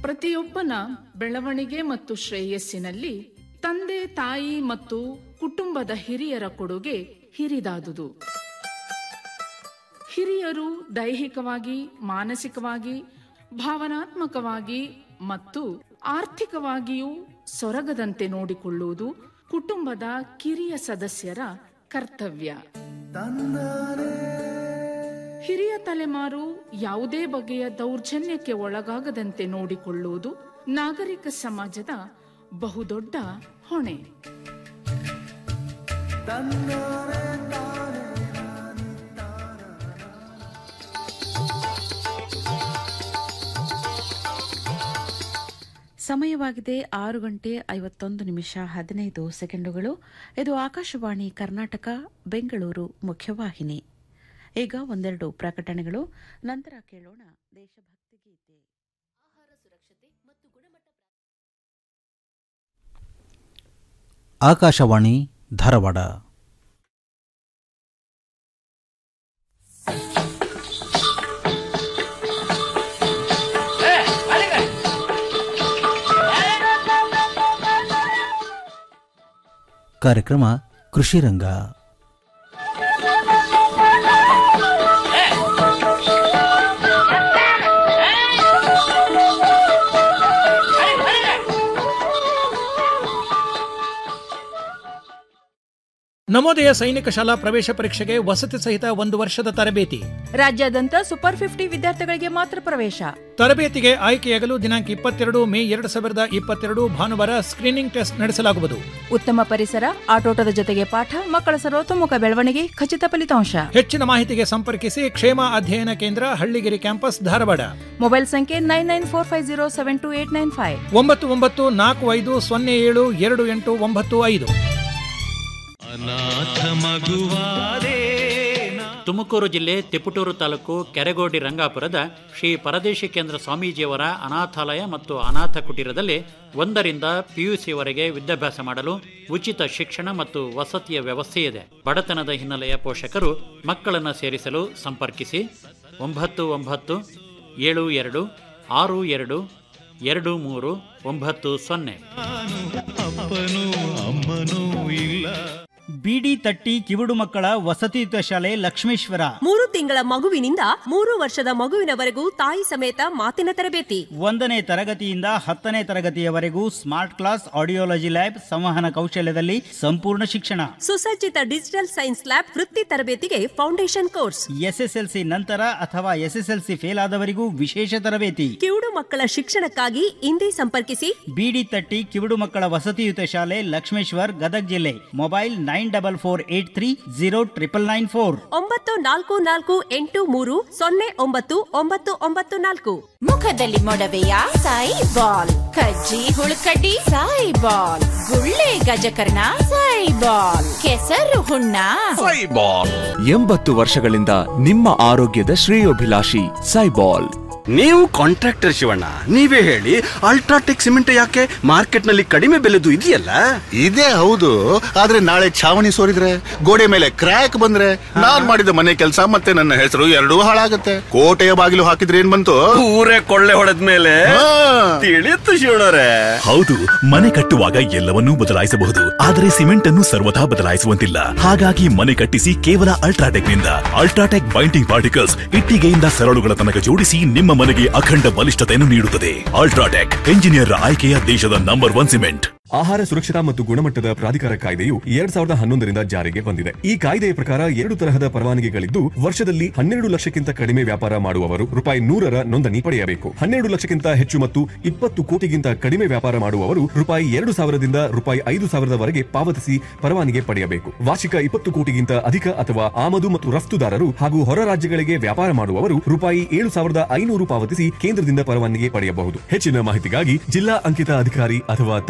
ಪ್ರತಿಯೊಬ್ಬನ ಬೆಳವಣಿಗೆ ಮತ್ತು ಶ್ರೇಯಸ್ಸಿನಲ್ಲಿ ತಂದೆ ತಾಯಿ ಮತ್ತು ಕುಟುಂಬದ ಹಿರಿಯರ ಕೊಡುಗೆ ಹಿರಿದಾದುದು ಹಿರಿಯರು ದೈಹಿಕವಾಗಿ ಮಾನಸಿಕವಾಗಿ ಭಾವನಾತ್ಮಕವಾಗಿ ಮತ್ತು ಆರ್ಥಿಕವಾಗಿಯೂ ಸೊರಗದಂತೆ ನೋಡಿಕೊಳ್ಳುವುದು ಕುಟುಂಬದ ಕಿರಿಯ ಸದಸ್ಯರ ಕರ್ತವ್ಯ ಹಿರಿಯ ತಲೆಮಾರು ಯಾವುದೇ ಬಗೆಯ ದೌರ್ಜನ್ಯಕ್ಕೆ ಒಳಗಾಗದಂತೆ ನೋಡಿಕೊಳ್ಳುವುದು ನಾಗರಿಕ ಸಮಾಜದ ಬಹುದೊಡ್ಡ ಹೊಣೆ ಸಮಯವಾಗಿದೆ ಆರು ಗಂಟೆ ಐವತ್ತೊಂದು ನಿಮಿಷ ಹದಿನೈದು ಸೆಕೆಂಡುಗಳು ಇದು ಆಕಾಶವಾಣಿ ಕರ್ನಾಟಕ ಬೆಂಗಳೂರು ಮುಖ್ಯವಾಹಿನಿ ಈಗ ಒಂದೆರಡು ಪ್ರಕಟಣೆಗಳು ನಂತರ ಕೇಳೋಣ ದೇಶಭಕ್ತಿ ಗೀತೆ ಆಕಾಶವಾಣಿ ಧಾರವಾಡ ಕಾರ್ಯಕ್ರಮ ಕೃಷಿ ರಂಗ ನವೋದಯ ಸೈನಿಕ ಶಾಲಾ ಪ್ರವೇಶ ಪರೀಕ್ಷೆಗೆ ವಸತಿ ಸಹಿತ ಒಂದು ವರ್ಷದ ತರಬೇತಿ ರಾಜ್ಯಾದ್ಯಂತ ಸೂಪರ್ ಫಿಫ್ಟಿ ವಿದ್ಯಾರ್ಥಿಗಳಿಗೆ ಮಾತ್ರ ಪ್ರವೇಶ ತರಬೇತಿಗೆ ಆಯ್ಕೆಯಾಗಲು ದಿನಾಂಕ ಇಪ್ಪತ್ತೆರಡು ಮೇ ಎರಡು ಸಾವಿರದ ಇಪ್ಪತ್ತೆರಡು ಭಾನುವಾರ ಸ್ಕ್ರೀನಿಂಗ್ ಟೆಸ್ಟ್ ನಡೆಸಲಾಗುವುದು ಉತ್ತಮ ಪರಿಸರ ಆಟೋಟದ ಜೊತೆಗೆ ಪಾಠ ಮಕ್ಕಳ ಸರ್ವತೋಮುಖ ಬೆಳವಣಿಗೆ ಖಚಿತ ಫಲಿತಾಂಶ ಹೆಚ್ಚಿನ ಮಾಹಿತಿಗೆ ಸಂಪರ್ಕಿಸಿ ಕ್ಷೇಮ ಅಧ್ಯಯನ ಕೇಂದ್ರ ಹಳ್ಳಿಗಿರಿ ಕ್ಯಾಂಪಸ್ ಧಾರವಾಡ ಮೊಬೈಲ್ ಸಂಖ್ಯೆ nine nine four five zero seven two eight nine five ಒಂಬತ್ತು ಒಂಬತ್ತು ನಾಲ್ಕು ಐದು ಸೊನ್ನೆ ಏಳು ಎರಡು ಎಂಟು ಒಂಬತ್ತು ಐದು ತುಮಕೂರು ಜಿಲ್ಲೆ ತಿಪಟೂರು ತಾಲೂಕು ಕೆರೆಗೋಡಿ ರಂಗಾಪುರದ ಶ್ರೀ ಪರದೇಶಿ ಕೇಂದ್ರ ಸ್ವಾಮೀಜಿಯವರ ಅನಾಥಾಲಯ ಮತ್ತು ಅನಾಥ ಕುಟೀರದಲ್ಲಿ ಒಂದರಿಂದ ಪಿಯುಸಿವರೆಗೆ ವಿದ್ಯಾಭ್ಯಾಸ ಮಾಡಲು ಉಚಿತ ಶಿಕ್ಷಣ ಮತ್ತು ವಸತಿಯ ವ್ಯವಸ್ಥೆ ಇದೆ ಬಡತನದ ಹಿನ್ನೆಲೆಯ ಪೋಷಕರು ಮಕ್ಕಳನ್ನು ಸೇರಿಸಲು ಸಂಪರ್ಕಿಸಿ ಒಂಬತ್ತು ಒಂಬತ್ತು ಏಳು ಎರಡು ಆರು ಎರಡು ಎರಡು ಮೂರು ಒಂಬತ್ತು ಸೊನ್ನೆ ಬಿಡಿ ತಟ್ಟಿ ಕಿವುಡು ಮಕ್ಕಳ ವಸತಿಯುತ ಶಾಲೆ ಲಕ್ಷ್ಮೇಶ್ವರ ಮೂರು ತಿಂಗಳ ಮಗುವಿನಿಂದ ಮೂರು ವರ್ಷದ ಮಗುವಿನವರೆಗೂ ತಾಯಿ ಸಮೇತ ಮಾತಿನ ತರಬೇತಿ ಒಂದನೇ ತರಗತಿಯಿಂದ ಹತ್ತನೇ ತರಗತಿಯವರೆಗೂ ಸ್ಮಾರ್ಟ್ ಕ್ಲಾಸ್ ಆಡಿಯೋಲಜಿ ಲ್ಯಾಬ್ ಸಂವಹನ ಕೌಶಲ್ಯದಲ್ಲಿ ಸಂಪೂರ್ಣ ಶಿಕ್ಷಣ ಸುಸಜ್ಜಿತ ಡಿಜಿಟಲ್ ಸೈನ್ಸ್ ಲ್ಯಾಬ್ ವೃತ್ತಿ ತರಬೇತಿಗೆ ಫೌಂಡೇಶನ್ ಕೋರ್ಸ್ ಎಸ್ಎಸ್ಎಲ್ಸಿ ನಂತರ ಅಥವಾ ಎಸ್ಎಸ್ಎಲ್ಸಿ ಫೇಲ್ ಆದವರಿಗೂ ವಿಶೇಷ ತರಬೇತಿ ಕಿವುಡು ಮಕ್ಕಳ ಶಿಕ್ಷಣಕ್ಕಾಗಿ ಇಂದೇ ಸಂಪರ್ಕಿಸಿ ಬಿಡಿ ತಟ್ಟಿ ಕಿವುಡು ಮಕ್ಕಳ ವಸತಿಯುತ ಶಾಲೆ ಲಕ್ಷ್ಮೇಶ್ವರ್ ಗದಗ್ ಜಿಲ್ಲೆ mobile nine double four eight three zero triple nine four ಒಂಬತ್ತು ನಾಲ್ಕು ನಾಲ್ಕು ಎಂಟು ಮೂರು ಸೊನ್ನೆ ಒಂಬತ್ತು ಒಂಬತ್ತು ಒಂಬತ್ತು ನಾಲ್ಕು ಮುಖದಲ್ಲಿ ಮೊಡವೆಯ ಸಾಯಿ ಬಾಲ್ ಕಜ್ಜಿ ಹುಳುಕಡ್ಡಿ ಸಾಯಿ ಬಾಲ್ ಗುಳ್ಳೆ ಗಜಕರ್ಣ ಸಾಯಿ ಬಾಲ್ ಕೆಸರು ಹುಣ್ಣ ಎಂಬತ್ತು ವರ್ಷಗಳಿಂದ ನಿಮ್ಮ ಆರೋಗ್ಯದ ಶ್ರೇಯೋಭಿಲಾಷಿ ಸೈಬಾಲ್ ನೀವು ಕಾಂಟ್ರಾಕ್ಟರ್ ಶಿವಣ್ಣ ನೀವೇ ಹೇಳಿ ಅಲ್ಟ್ರಾಟೆಕ್ ಸಿಮೆಂಟ್ ಯಾಕೆ ಮಾರ್ಕೆಟ್ ನಲ್ಲಿ ಕಡಿಮೆ ಬೆಲೆದು ಇದೆಯಲ್ಲ ಇದೇ ಹೌದು ಆದ್ರೆ ನಾಳೆ ಛಾವಣಿ ಸೋರಿದ್ರೆ ಗೋಡೆ ಮೇಲೆ ಕ್ರ್ಯಾಕ್ ಬಂದ್ರೆ ನಾನ್ ಮಾಡಿದ ಮನೆ ಕೆಲಸ ಮತ್ತೆ ನನ್ನ ಹೆಸರು ಎರಡೂ ಹಾಳಾಗತ್ತೆ ಕೋಟೆಯ ಬಾಗಿಲು ಹಾಕಿದ್ರೆ ಏನ್ ಬಂತು ಊರೇ ಕೊಳ್ಳೆ ಹೊಡೆದ್ಮೇಲೆ ತಿಳಿಯುತ್ತು ಶಿವಣ್ಣರೇ ಹೌದು ಮನೆ ಕಟ್ಟುವಾಗ ಎಲ್ಲವನ್ನೂ ಬದಲಾಯಿಸಬಹುದು ಆದರೆ ಸಿಮೆಂಟ್ ಅನ್ನು ಸರ್ವಥಾ ಬದಲಾಯಿಸುವಂತಿಲ್ಲ ಹಾಗಾಗಿ ಮನೆ ಕಟ್ಟಿಸಿ ಕೇವಲ ಅಲ್ಟ್ರಾಟೆಕ್ ನಿಂದ ಅಲ್ಟ್ರಾಟೆಕ್ ಬೈಂಡಿಂಗ್ ಪಾರ್ಟಿಕಲ್ಸ್ ಇಟ್ಟಿಗೆಯಿಂದ ಸರಳುಗಳ ತನಕ ಜೋಡಿಸಿ ನಿಮ್ಮ ಮನೆಗೆ ಅಖಂಡ ಬಲಿಷ್ಠತೆಯನ್ನು ನೀಡುತ್ತದೆ ಅಲ್ಟ್ರಾಟೆಕ್ ಎಂಜಿನಿಯರ್ ಆಯ್ಕೆಯ ದೇಶದ ನಂಬರ್ ಒನ್ ಸಿಮೆಂಟ್ ಆಹಾರ ಸುರಕ್ಷತಾ ಮತ್ತು ಗುಣಮಟ್ಟದ ಪ್ರಾಧಿಕಾರ ಕಾಯ್ದೆಯು ಎರಡ್ ಸಾವಿರದ ಹನ್ನೊಂದರಿಂದ ಜಾರಿಗೆ ಬಂದಿದೆ ಈ ಕಾಯ್ದೆಯ ಪ್ರಕಾರ ಎರಡು ತರಹದ ಪರವಾನಗಿಗಳಿದ್ದು ವರ್ಷದಲ್ಲಿ ಹನ್ನೆರಡು ಲಕ್ಷಕ್ಕಿಂತ ಕಡಿಮೆ ವ್ಯಾಪಾರ ಮಾಡುವವರು ರೂಪಾಯಿ ನೂರರ ನೋಂದಣಿ ಪಡೆಯಬೇಕು ಹನ್ನೆರಡು ಲಕ್ಷಕ್ಕಿಂತ ಹೆಚ್ಚು ಮತ್ತು ಇಪ್ಪತ್ತು ಕೋಟಿಗಿಂತ ಕಡಿಮೆ ವ್ಯಾಪಾರ ಮಾಡುವವರು ರೂಪಾಯಿ ಎರಡು ಸಾವಿರದಿಂದ ರೂಪಾಯಿ ಐದು ಸಾವಿರದವರೆಗೆ ಪಾವತಿಸಿ ಪರವಾನಗಿ ಪಡೆಯಬೇಕು ವಾರ್ಷಿಕ ಇಪ್ಪತ್ತು ಕೋಟಿಗಿಂತ ಅಧಿಕ ಅಥವಾ ಆಮದು ಮತ್ತು ರಫ್ತುದಾರರು ಹಾಗೂ ಹೊರ ರಾಜ್ಯಗಳಿಗೆ ವ್ಯಾಪಾರ ಮಾಡುವವರು ರೂಪಾಯಿ ಏಳು ಸಾವಿರದ ಐನೂರು ಪಾವತಿಸಿ ಕೇಂದ್ರದಿಂದ ಪರವಾನಗಿ ಪಡೆಯಬಹುದು ಹೆಚ್ಚಿನ ಮಾಹಿತಿಗಾಗಿ ಜಿಲ್ಲಾ ಅಂಕಿತ ಅಧಿಕಾರಿ ಅಥವಾ ತಾಲೂಕು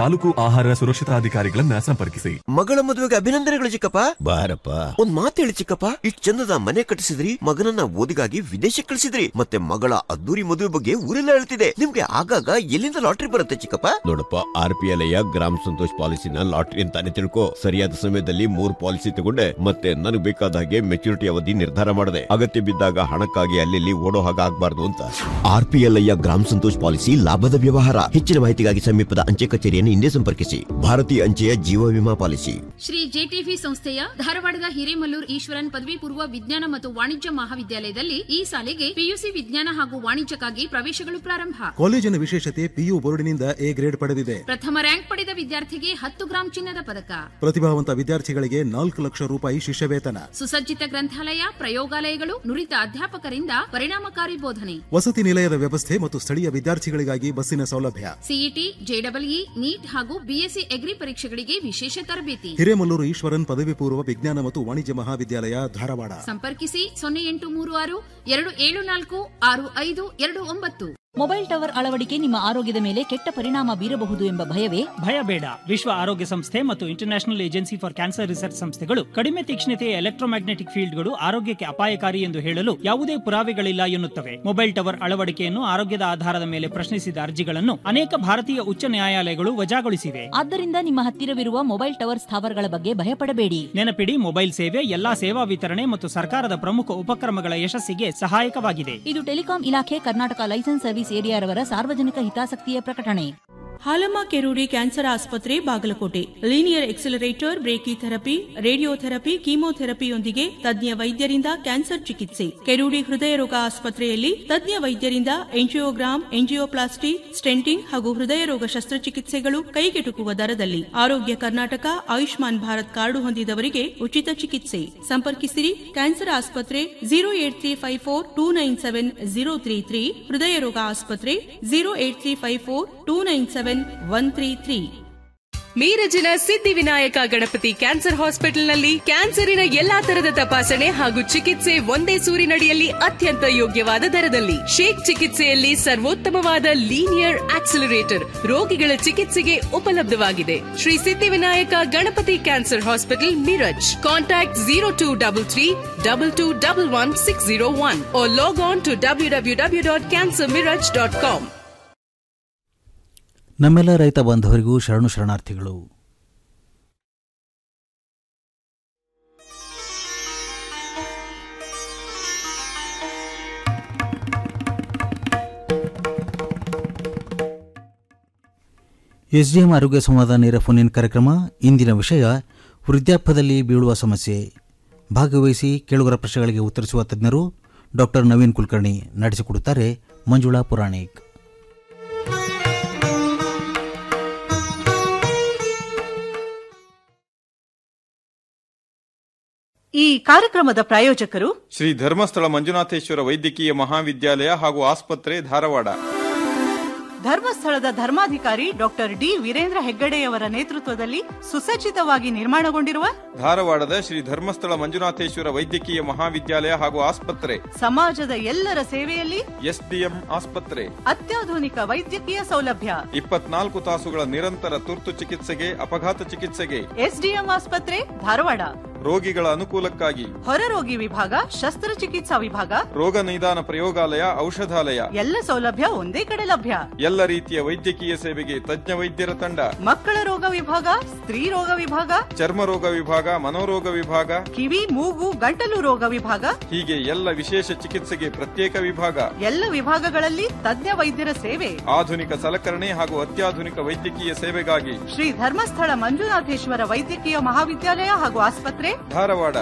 ಆಹಾರ ಸುರಕ್ಷತಾ ಅಧಿಕಾರಿಗಳನ್ನ ಸಂಪರ್ಕಿಸಿ ಮಗಳ ಮದುವೆಗೆ ಅಭಿನಂದನೆಗಳು ಚಿಕ್ಕಪ್ಪ ಬಾರಪ್ಪ ಒಂದ್ ಮಾತು ಹೇಳಿ ಚಿಕ್ಕಪ್ಪ ಇಷ್ಟ್ ಚಂದದ ಮನೆ ಕಟ್ಟಿಸಿದ್ರಿ ಮಗನನ್ನ ಓದಿಗಾಗಿ ವಿದೇಶಕ್ಕೆ ಕಳಿಸಿದ್ರಿ ಮತ್ತೆ ಮಗಳ ಅದ್ದೂರಿ ಮದುವೆ ಬಗ್ಗೆ ಊರೆಲ್ಲ ಹೇಳ್ತಿದೆ ನಿಮ್ಗೆ ಆಗಾಗ ಎಲ್ಲಿಂದ ಲಾಟ್ರಿ ಬರುತ್ತೆ ಚಿಕ್ಕಪ್ಪ ನೋಡಪ್ಪ ಆರ್ ಪಿ ಎಲ್ ಗ್ರಾಮ ಸಂತೋಷ್ ಪಾಲಿಸಿನ ಲಾಟ್ರಿ ಅಂತಾನೆ ತಿಳ್ಕೊ ಸರಿಯಾದ ಸಮಯದಲ್ಲಿ ಮೂರ್ ಪಾಲಿಸಿ ತಗೊಂಡೆ ಮತ್ತೆ ನನಗೆ ಬೇಕಾದ ಹಾಗೆ ಮೆಚುರಿಟಿ ಅವಧಿ ನಿರ್ಧಾರ ಮಾಡಿದೆ ಅಗತ್ಯ ಬಿದ್ದಾಗ ಹಣಕ್ಕಾಗಿ ಅಲ್ಲಿ ಓಡೋ ಹಾಗೆ ಆಗ್ಬಾರ್ದು ಅಂತ ಆರ್ ಪಿ ಎಲ್ ಗ್ರಾಮ ಸಂತೋಷ್ ಪಾಲಿಸಿ ಲಾಭದ ವ್ಯವಹಾರ ಹೆಚ್ಚಿನ ಮಾಹಿತಿಗಾಗಿ ಸಮೀಪದ ಅಂಚೆ ಕಚೇರಿಯನ್ನು ಹಿಂದೆ ಸಂಪರ್ಕಿಸಿ ಭಾರತೀಯ ಅಂಚೆಯ ಜೀವ ವಿಮಾ ಪಾಲಿಸಿ ಶ್ರೀ ಜೆಟಿವಿ ಸಂಸ್ಥೆಯ ಧಾರವಾಡದ ಹಿರೇಮಲ್ಲೂರ್ ಈಶ್ವರನ್ ಪದವಿ ಪೂರ್ವ ವಿಜ್ಞಾನ ಮತ್ತು ವಾಣಿಜ್ಯ ಮಹಾವಿದ್ಯಾಲಯದಲ್ಲಿ ಈ ಸಾಲಿಗೆ ಪಿಯುಸಿ ವಿಜ್ಞಾನ ಹಾಗೂ ವಾಣಿಜ್ಯಕ್ಕಾಗಿ ಪ್ರವೇಶಗಳು ಪ್ರಾರಂಭ ಕಾಲೇಜಿನ ವಿಶೇಷತೆ ಪಿಯು ಬೋರ್ಡಿನಿಂದ ಎ ಗ್ರೇಡ್ ಪಡೆದಿದೆ ಪ್ರಥಮ ರ್ಯಾಂಕ್ ಪಡೆದ ವಿದ್ಯಾರ್ಥಿಗೆ ಹತ್ತು ಗ್ರಾಂ ಚಿನ್ನದ ಪದಕ ಪ್ರತಿಭಾವಂತ ವಿದ್ಯಾರ್ಥಿಗಳಿಗೆ ನಾಲ್ಕು ಲಕ್ಷ ರೂಪಾಯಿ ಶಿಷ್ಯವೇತನ ಸುಸಜ್ಜಿತ ಗ್ರಂಥಾಲಯ ಪ್ರಯೋಗಾಲಯಗಳು ನುರಿತ ಅಧ್ಯಾಪಕರಿಂದ ಪರಿಣಾಮಕಾರಿ ಬೋಧನೆ ವಸತಿ ನಿಲಯದ ವ್ಯವಸ್ಥೆ ಮತ್ತು ಸ್ಥಳೀಯ ವಿದ್ಯಾರ್ಥಿಗಳಿಗಾಗಿ ಬಸ್ಸಿನ ಸೌಲಭ್ಯ ಸಿಇಟಿ ಜೆಡಬ್ಲ್ಇ ನೀಟ್ ಹಾಗೂ ಬಿಎಸ್ಸಿ ಎಗ್ರಿ ಪರೀಕ್ಷೆಗಳಿಗೆ ವಿಶೇಷ ತರಬೇತಿ ಹಿರೇಮಲ್ಲೂರು ಈಶ್ವರನ್ ಪದವಿ ಪೂರ್ವ ವಿಜ್ಞಾನ ಮತ್ತು ವಾಣಿಜ್ಯ ಮಹಾವಿದ್ಯಾಲಯ ಧಾರವಾಡ ಸಂಪರ್ಕಿಸಿ ಸೊನ್ನೆ ಎಂಟು ಮೂರು ಆರು ಎರಡು ಏಳು ನಾಲ್ಕು ಆರು ಐದು ಎರಡು ಒಂಬತ್ತು ಮೊಬೈಲ್ ಟವರ್ ಅಳವಡಿಕೆ ನಿಮ್ಮ ಆರೋಗ್ಯದ ಮೇಲೆ ಕೆಟ್ಟ ಪರಿಣಾಮ ಬೀರಬಹುದು ಎಂಬ ಭಯವೇ ಭಯ ಬೇಡ ವಿಶ್ವ ಆರೋಗ್ಯ ಸಂಸ್ಥೆ ಮತ್ತು international agency for cancer research ಸಂಸ್ಥೆಗಳು ಕಡಿಮೆ ತೀಕ್ಷ್ಣತೆಯ ಎಲೆಕ್ಟ್ರೋಮ್ಯಾಗ್ನೆಟಿಕ್ ಫೀಲ್ಡ್ಗಳು ಆರೋಗ್ಯಕ್ಕೆ ಅಪಾಯಕಾರಿ ಎಂದು ಹೇಳಲು ಯಾವುದೇ ಪುರಾವೆಗಳಿಲ್ಲ ಎನ್ನುತ್ತವೆ ಮೊಬೈಲ್ ಟವರ್ ಅಳವಡಿಕೆಯನ್ನು ಆರೋಗ್ಯದ ಆಧಾರದ ಮೇಲೆ ಪ್ರಶ್ನಿಸಿದ ಅರ್ಜಿಗಳನ್ನು ಅನೇಕ ಭಾರತೀಯ ಉಚ್ಚ ನ್ಯಾಯಾಲಯಗಳು ವಜಾಗೊಳಿಸಿವೆ ಆದ್ದರಿಂದ ನಿಮ್ಮ ಹತ್ತಿರವಿರುವ ಮೊಬೈಲ್ ಟವರ್ ಸ್ಥಾವರಗಳ ಬಗ್ಗೆ ಭಯಪಡಬೇಡಿ ನೆನಪಿಡಿ ಮೊಬೈಲ್ ಸೇವೆ ಎಲ್ಲಾ ಸೇವಾ ವಿತರಣೆ ಮತ್ತು ಸರ್ಕಾರದ ಪ್ರಮುಖ ಉಪಕ್ರಮಗಳ ಯಶಸ್ಸಿಗೆ ಸಹಾಯಕವಾಗಿದೆ ಇದು ಟೆಲಿಕಾಂ ಇಲಾಖೆ ಕರ್ನಾಟಕ ಲೈಸೆನ್ಸ್ ಸರ್ವಿಸ್ ಏರಿಯಾರವರ ಸಾರ್ವಜನಿಕ ಹಿತಾಸಕ್ತಿಯ ಪ್ರಕಟಣೆ ಹಾಲಮ್ಮ ಕೆರೂರಿ ಕ್ಯಾನ್ಸರ್ ಆಸ್ಪತ್ರೆ Bagalkote linear accelerator brachytherapy radiotherapy ಕೀಮೋಥೆರಪಿಯೊಂದಿಗೆ ತಜ್ಞ ವೈದ್ಯರಿಂದ ಕ್ಯಾನ್ಸರ್ ಚಿಕಿತ್ಸೆ ಕೆರೂರಿ ಹೃದಯ ರೋಗ ಆಸ್ಪತ್ರೆಯಲ್ಲಿ ತಜ್ಞ ವೈದ್ಯರಿಂದ ಎಂಜಿಯೋಗ್ರಾಮ್ ಎಂಜಿಯೋಪ್ಲಾಸ್ಟಿ ಸ್ಟೆಂಟಿಂಗ್ ಹಾಗೂ ಹೃದಯ ರೋಗ ಶಸ್ತ್ರಚಿಕಿತ್ಸೆಗಳು ಕೈಗೆಟುಕುವ ದರದಲ್ಲಿ ಆರೋಗ್ಯ ಕರ್ನಾಟಕ ಆಯುಷ್ಮಾನ್ ಭಾರತ್ ಕಾರ್ಡು ಹೊಂದಿದವರಿಗೆ ಉಚಿತ ಚಿಕಿತ್ಸೆ ಸಂಪರ್ಕಿಸಿರಿ ಕ್ಯಾನ್ಸರ್ ಆಸ್ಪತ್ರೆ zero eight three five four two nine seven zero three three ಹೃದಯ ರೋಗ ಆಸ್ಪತ್ರೆ zero eight three five four two nine seven one three three ಮೀರಜಿನ ಸಿದ್ಧಿವಿನಾಯಕ ಗಣಪತಿ ಕ್ಯಾನ್ಸರ್ ಹಾಸ್ಪಿಟಲ್ನಲ್ಲಿ ಕ್ಯಾನ್ಸರಿನ ಎಲ್ಲಾ ತರದ ತಪಾಸಣೆ ಹಾಗೂ ಚಿಕಿತ್ಸೆ ಒಂದೇ ಸೂರಿನಡಿಯಲ್ಲಿ ಅತ್ಯಂತ ಯೋಗ್ಯವಾದ ದರದಲ್ಲಿ ಶೇಕ್ ಚಿಕಿತ್ಸೆಯಲ್ಲಿ ಸರ್ವೋತ್ತಮವಾದ ಲೀನಿಯರ್ ಆಕ್ಸಿಲರೇಟರ್ ರೋಗಿಗಳ ಚಿಕಿತ್ಸೆಗೆ ಉಪಲಬ್ಧವಾಗಿದೆ Shri Siddhivinayak Ganapati cancer hospital Miraj contact zero two double three double two double one six zero one log on to W W W dot cancer Miraj dot com ನಮ್ಮೆಲ್ಲ ರೈತ ಬಾಂಧವರಿಗೂ ಶರಣು ಶರಣಾರ್ಥಿಗಳು ಎಸ್ಡಿಎಂ ಆರೋಗ್ಯ ಸಂವಾದ ನೇರ ಫೋನ್ ಇನ್ ಕಾರ್ಯಕ್ರಮ ಇಂದಿನ ವಿಷಯ ವೃದ್ಧಾಪ್ಯದಲ್ಲಿ ಬೀಳುವ ಸಮಸ್ಯೆ ಭಾಗವಹಿಸಿ ಕೇಳುಗರ ಪ್ರಶ್ನೆಗಳಿಗೆ ಉತ್ತರಿಸುವ ತಜ್ಞರು ಡಾಕ್ಟರ್ ನವೀನ್ ಕುಲಕರ್ಣಿ ನಡೆಸಿಕೊಡುತ್ತಾರೆ ಮಂಜುಳಾ ಪುರಾಣಿಕ್ ಈ ಕಾರ್ಯಕ್ರಮದ ಪ್ರಾಯೋಜಕರು ಶ್ರೀ ಧರ್ಮಸ್ಥಳ ಮಂಜುನಾಥೇಶ್ವರ ವೈದ್ಯಕೀಯ ಮಹಾವಿದ್ಯಾಲಯ ಹಾಗೂ ಆಸ್ಪತ್ರೆ ಧಾರವಾಡ ಧರ್ಮಸ್ಥಳದ ಧರ್ಮಾಧಿಕಾರಿ ಡಾಕ್ಟರ್ ಡಿ ವೀರೇಂದ್ರ ಹೆಗ್ಗಡೆಯವರ ನೇತೃತ್ವದಲ್ಲಿ ಸುಸಜ್ಜಿತವಾಗಿ ನಿರ್ಮಾಣಗೊಂಡಿರುವ ಧಾರವಾಡದ ಶ್ರೀ ಧರ್ಮಸ್ಥಳ ಮಂಜುನಾಥೇಶ್ವರ ವೈದ್ಯಕೀಯ ಮಹಾವಿದ್ಯಾಲಯ ಹಾಗೂ ಆಸ್ಪತ್ರೆ ಸಮಾಜದ ಎಲ್ಲರ ಸೇವೆಯಲ್ಲಿ ಎಸ್ಡಿಎಂ ಆಸ್ಪತ್ರೆ ಅತ್ಯಾಧುನಿಕ ವೈದ್ಯಕೀಯ ಸೌಲಭ್ಯ ಇಪ್ಪತ್ನಾಲ್ಕು ತಾಸುಗಳ ನಿರಂತರ ತುರ್ತು ಚಿಕಿತ್ಸೆಗೆ ಅಪಘಾತ ಚಿಕಿತ್ಸೆಗೆ ಎಸ್ಡಿಎಂ ಆಸ್ಪತ್ರೆ ಧಾರವಾಡ ರೋಗಿಗಳ ಅನುಕೂಲಕ್ಕಾಗಿ ಹೊರರೋಗಿ ವಿಭಾಗ ಶಸ್ತ್ರಚಿಕಿತ್ಸಾ ವಿಭಾಗ ರೋಗ ನಿದಾನ ಪ್ರಯೋಗಾಲಯ ಔಷಧಾಲಯ ಎಲ್ಲ ಸೌಲಭ್ಯ ಒಂದೇ ಕಡೆ ಲಭ್ಯ ಎಲ್ಲ ರೀತಿಯ ವೈದ್ಯಕೀಯ ಸೇವೆಗೆ ತಜ್ಞ ವೈದ್ಯರ ತಂಡ ಮಕ್ಕಳ ರೋಗ ವಿಭಾಗ ಸ್ತ್ರೀ ರೋಗ ವಿಭಾಗ ಚರ್ಮ ರೋಗ ವಿಭಾಗ ಮನೋರೋಗ ವಿಭಾಗ ಕಿವಿ ಮೂಗು ಗಂಟಲು ರೋಗ ವಿಭಾಗ ಹೀಗೆ ಎಲ್ಲ ವಿಶೇಷ ಚಿಕಿತ್ಸೆಗೆ ಪ್ರತ್ಯೇಕ ವಿಭಾಗ ಎಲ್ಲ ವಿಭಾಗಗಳಲ್ಲಿ ತಜ್ಞ ವೈದ್ಯರ ಸೇವೆ ಆಧುನಿಕ ಸಲಕರಣೆ ಹಾಗೂ ಅತ್ಯಾಧುನಿಕ ವೈದ್ಯಕೀಯ ಸೇವೆಗಾಗಿ ಶ್ರೀ ಧರ್ಮಸ್ಥಳ ಮಂಜುನಾಥೇಶ್ವರ ವೈದ್ಯಕೀಯ ಮಹಾವಿದ್ಯಾಲಯ ಹಾಗೂ ಆಸ್ಪತ್ರೆ ಧಾರವಾಡ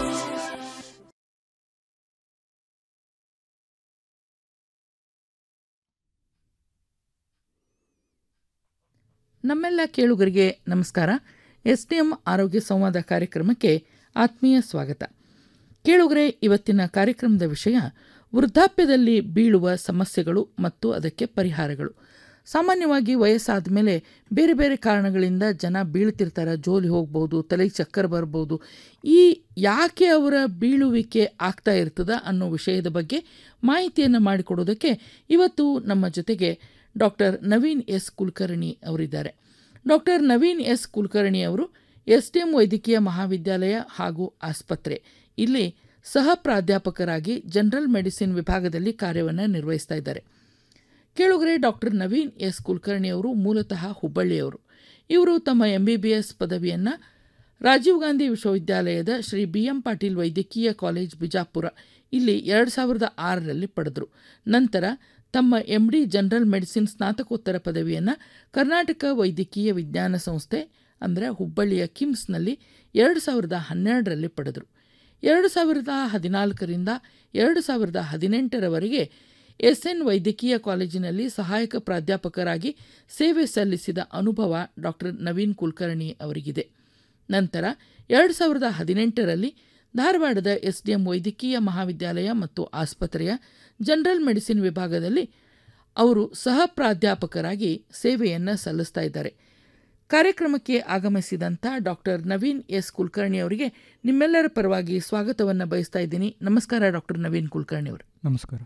ನಮ್ಮೆಲ್ಲ ಕೇಳುಗರಿಗೆ ನಮಸ್ಕಾರ ಎಸ್ ಡಿ ಎಂ ಆರೋಗ್ಯ ಸಂವಾದ ಕಾರ್ಯಕ್ರಮಕ್ಕೆ ಆತ್ಮೀಯ ಸ್ವಾಗತ ಕೇಳುಗರೆ ಇವತ್ತಿನ ಕಾರ್ಯಕ್ರಮದ ವಿಷಯ ವೃದ್ಧಾಪ್ಯದಲ್ಲಿ ಬೀಳುವ ಸಮಸ್ಯೆಗಳು ಮತ್ತು ಅದಕ್ಕೆ ಪರಿಹಾರಗಳು ಸಾಮಾನ್ಯವಾಗಿ ವಯಸ್ಸಾದ ಮೇಲೆ ಬೇರೆ ಬೇರೆ ಕಾರಣಗಳಿಂದ ಜನ ಬೀಳ್ತಿರ್ತಾರೆ ಜೋಲಿ ಹೋಗ್ಬೋದು ತಲೆಗೆ ಚಕ್ಕರ್ ಬರ್ಬೋದು ಈ ಯಾಕೆ ಅವರ ಬೀಳುವಿಕೆ ಆಗ್ತಾ ಇರ್ತದ ಅನ್ನೋ ವಿಷಯದ ಬಗ್ಗೆ ಮಾಹಿತಿಯನ್ನು ಮಾಡಿಕೊಡೋದಕ್ಕೆ ಇವತ್ತು ನಮ್ಮ ಜೊತೆಗೆ ಡಾಕ್ಟರ್ ನವೀನ್ ಎಸ್ ಕುಲಕರ್ಣಿ ಅವರಿದ್ದಾರೆ ಡಾಕ್ಟರ್ ನವೀನ್ ಎಸ್ ಕುಲಕರ್ಣಿ ಅವರು ಎಸ್ಡಿಎಂ ವೈದ್ಯಕೀಯ ಮಹಾವಿದ್ಯಾಲಯ ಹಾಗೂ ಆಸ್ಪತ್ರೆ ಇಲ್ಲಿ ಸಹ ಪ್ರಾಧ್ಯಾಪಕರಾಗಿ ಜನರಲ್ ಮೆಡಿಸಿನ್ ವಿಭಾಗದಲ್ಲಿ ಕಾರ್ಯವನ್ನು ನಿರ್ವಹಿಸ್ತಾ ಇದ್ದಾರೆ ಕೇಳುಗರೆ ಡಾಕ್ಟರ್ ನವೀನ್ ಎಸ್ ಕುಲಕರ್ಣಿ ಅವರು ಮೂಲತಃ ಹುಬ್ಬಳ್ಳಿಯವರು ಇವರು ತಮ್ಮ ಎಂ ಬಿ ಬಿ ಎಸ್ ಪದವಿಯನ್ನು ರಾಜೀವ್ ಗಾಂಧಿ ವಿಶ್ವವಿದ್ಯಾಲಯದ ಶ್ರೀ ಬಿ ಎಂ ಪಾಟೀಲ್ ವೈದ್ಯಕೀಯ ಕಾಲೇಜ್ ಬಿಜಾಪುರ ಇಲ್ಲಿ ಎರಡು ಸಾವಿರದ ಆರರಲ್ಲಿ ಪಡೆದರು ನಂತರ ತಮ್ಮ ಎಂ ಡಿ ಜನರಲ್ ಮೆಡಿಸಿನ್ ಸ್ನಾತಕೋತ್ತರ ಪದವಿಯನ್ನು ಕರ್ನಾಟಕ ವೈದ್ಯಕೀಯ ವಿಜ್ಞಾನ ಸಂಸ್ಥೆ ಅಂದರೆ ಹುಬ್ಬಳ್ಳಿಯ ಕಿಮ್ಸ್ನಲ್ಲಿ ಎರಡು ಸಾವಿರದ ಹನ್ನೆರಡರಲ್ಲಿ ಪಡೆದರು ಎರಡು ಸಾವಿರದ ಹದಿನಾಲ್ಕರಿಂದ ಎರಡು ಸಾವಿರದ ಹದಿನೆಂಟರವರೆಗೆ ಎಸ್ ಎನ್ ವೈದ್ಯಕೀಯ ಕಾಲೇಜಿನಲ್ಲಿ ಸಹಾಯಕ ಪ್ರಾಧ್ಯಾಪಕರಾಗಿ ಸೇವೆ ಸಲ್ಲಿಸಿದ ಅನುಭವ ಡಾಕ್ಟರ್ ನವೀನ್ ಕುಲಕರ್ಣಿ ಅವರಿಗಿದೆ ನಂತರ ಎರಡು ಸಾವಿರದ ಹದಿನೆಂಟರಲ್ಲಿ ಧಾರವಾಡದ ಎಸ್ಡಿಎಂ ವೈದ್ಯಕೀಯ ಮಹಾವಿದ್ಯಾಲಯ ಮತ್ತು ಆಸ್ಪತ್ರೆಯ ಜನರಲ್ ಮೆಡಿಸಿನ್ ವಿಭಾಗದಲ್ಲಿ ಅವರು ಸಹ ಪ್ರಾಧ್ಯಾಪಕರಾಗಿ ಸೇವೆಯನ್ನು ಸಲ್ಲಿಸ್ತಾ ಇದ್ದಾರೆ ಕಾರ್ಯಕ್ರಮಕ್ಕೆ ಆಗಮಿಸಿದಂಥ ಡಾಕ್ಟರ್ ನವೀನ್ ಎಸ್ ಕುಲಕರ್ಣಿ ಅವರಿಗೆ ನಿಮ್ಮೆಲ್ಲರ ಪರವಾಗಿ ಸ್ವಾಗತವನ್ನು ಬಯಸ್ತಾ ಇದ್ದೀನಿ ನಮಸ್ಕಾರ ಡಾಕ್ಟರ್ ನವೀನ್ ಕುಲಕರ್ಣಿ ಅವರು ನಮಸ್ಕಾರ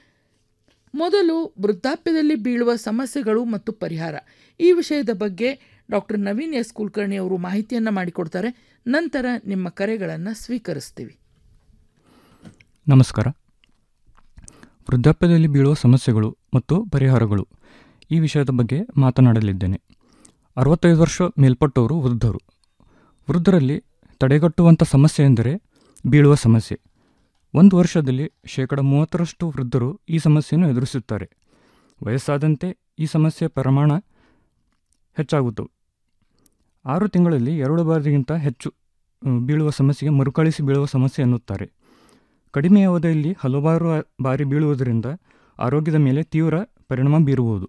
ಮೊದಲು ವೃದ್ಧಾಪ್ಯದಲ್ಲಿ ಬೀಳುವ ಸಮಸ್ಯೆಗಳು ಮತ್ತು ಪರಿಹಾರ ಈ ವಿಷಯದ ಬಗ್ಗೆ ಡಾಕ್ಟರ್ ನವೀನ್ ಎಸ್ ಕುಲಕರ್ಣಿ ಅವರು ಮಾಹಿತಿಯನ್ನು ಮಾಡಿಕೊಡ್ತಾರೆ ನಂತರ ನಿಮ್ಮ ಕರೆಗಳನ್ನು ಸ್ವೀಕರಿಸ್ತೀವಿ ನಮಸ್ಕಾರ ವೃದ್ಧಾಪ್ಯದಲ್ಲಿ ಬೀಳುವ ಸಮಸ್ಯೆಗಳು ಮತ್ತು ಪರಿಹಾರಗಳು ಈ ವಿಷಯದ ಬಗ್ಗೆ ಮಾತನಾಡಲಿದ್ದೇನೆ ಅರವತ್ತೈದು ವರ್ಷ ಮೇಲ್ಪಟ್ಟವರು ವೃದ್ಧರು ವೃದ್ಧರಲ್ಲಿ ತಡೆಗಟ್ಟುವಂಥ ಸಮಸ್ಯೆ ಎಂದರೆ ಬೀಳುವ ಸಮಸ್ಯೆ ಒಂದು ವರ್ಷದಲ್ಲಿ ಶೇಕಡ ಮೂವತ್ತರಷ್ಟು ವೃದ್ಧರು ಈ ಸಮಸ್ಯೆಯನ್ನು ಎದುರಿಸುತ್ತಾರೆ ವಯಸ್ಸಾದಂತೆ ಈ ಸಮಸ್ಯೆ ಪ್ರಮಾಣ ಹೆಚ್ಚಾಗುತ್ತವೆ ಆರು ತಿಂಗಳಲ್ಲಿ ಎರಡು ಬಾರಿಗಿಂತ ಹೆಚ್ಚು ಬೀಳುವ ಸಮಸ್ಯೆಗೆ ಮರುಕಳಿಸಿ ಬೀಳುವ ಸಮಸ್ಯೆ ಎನ್ನುತ್ತಾರೆ ಕಡಿಮೆ ಅವಧಿಯಲ್ಲಿ ಹಲವಾರು ಬಾರಿ ಬೀಳುವುದರಿಂದ ಆರೋಗ್ಯದ ಮೇಲೆ ತೀವ್ರ ಪರಿಣಾಮ ಬೀರುವುದು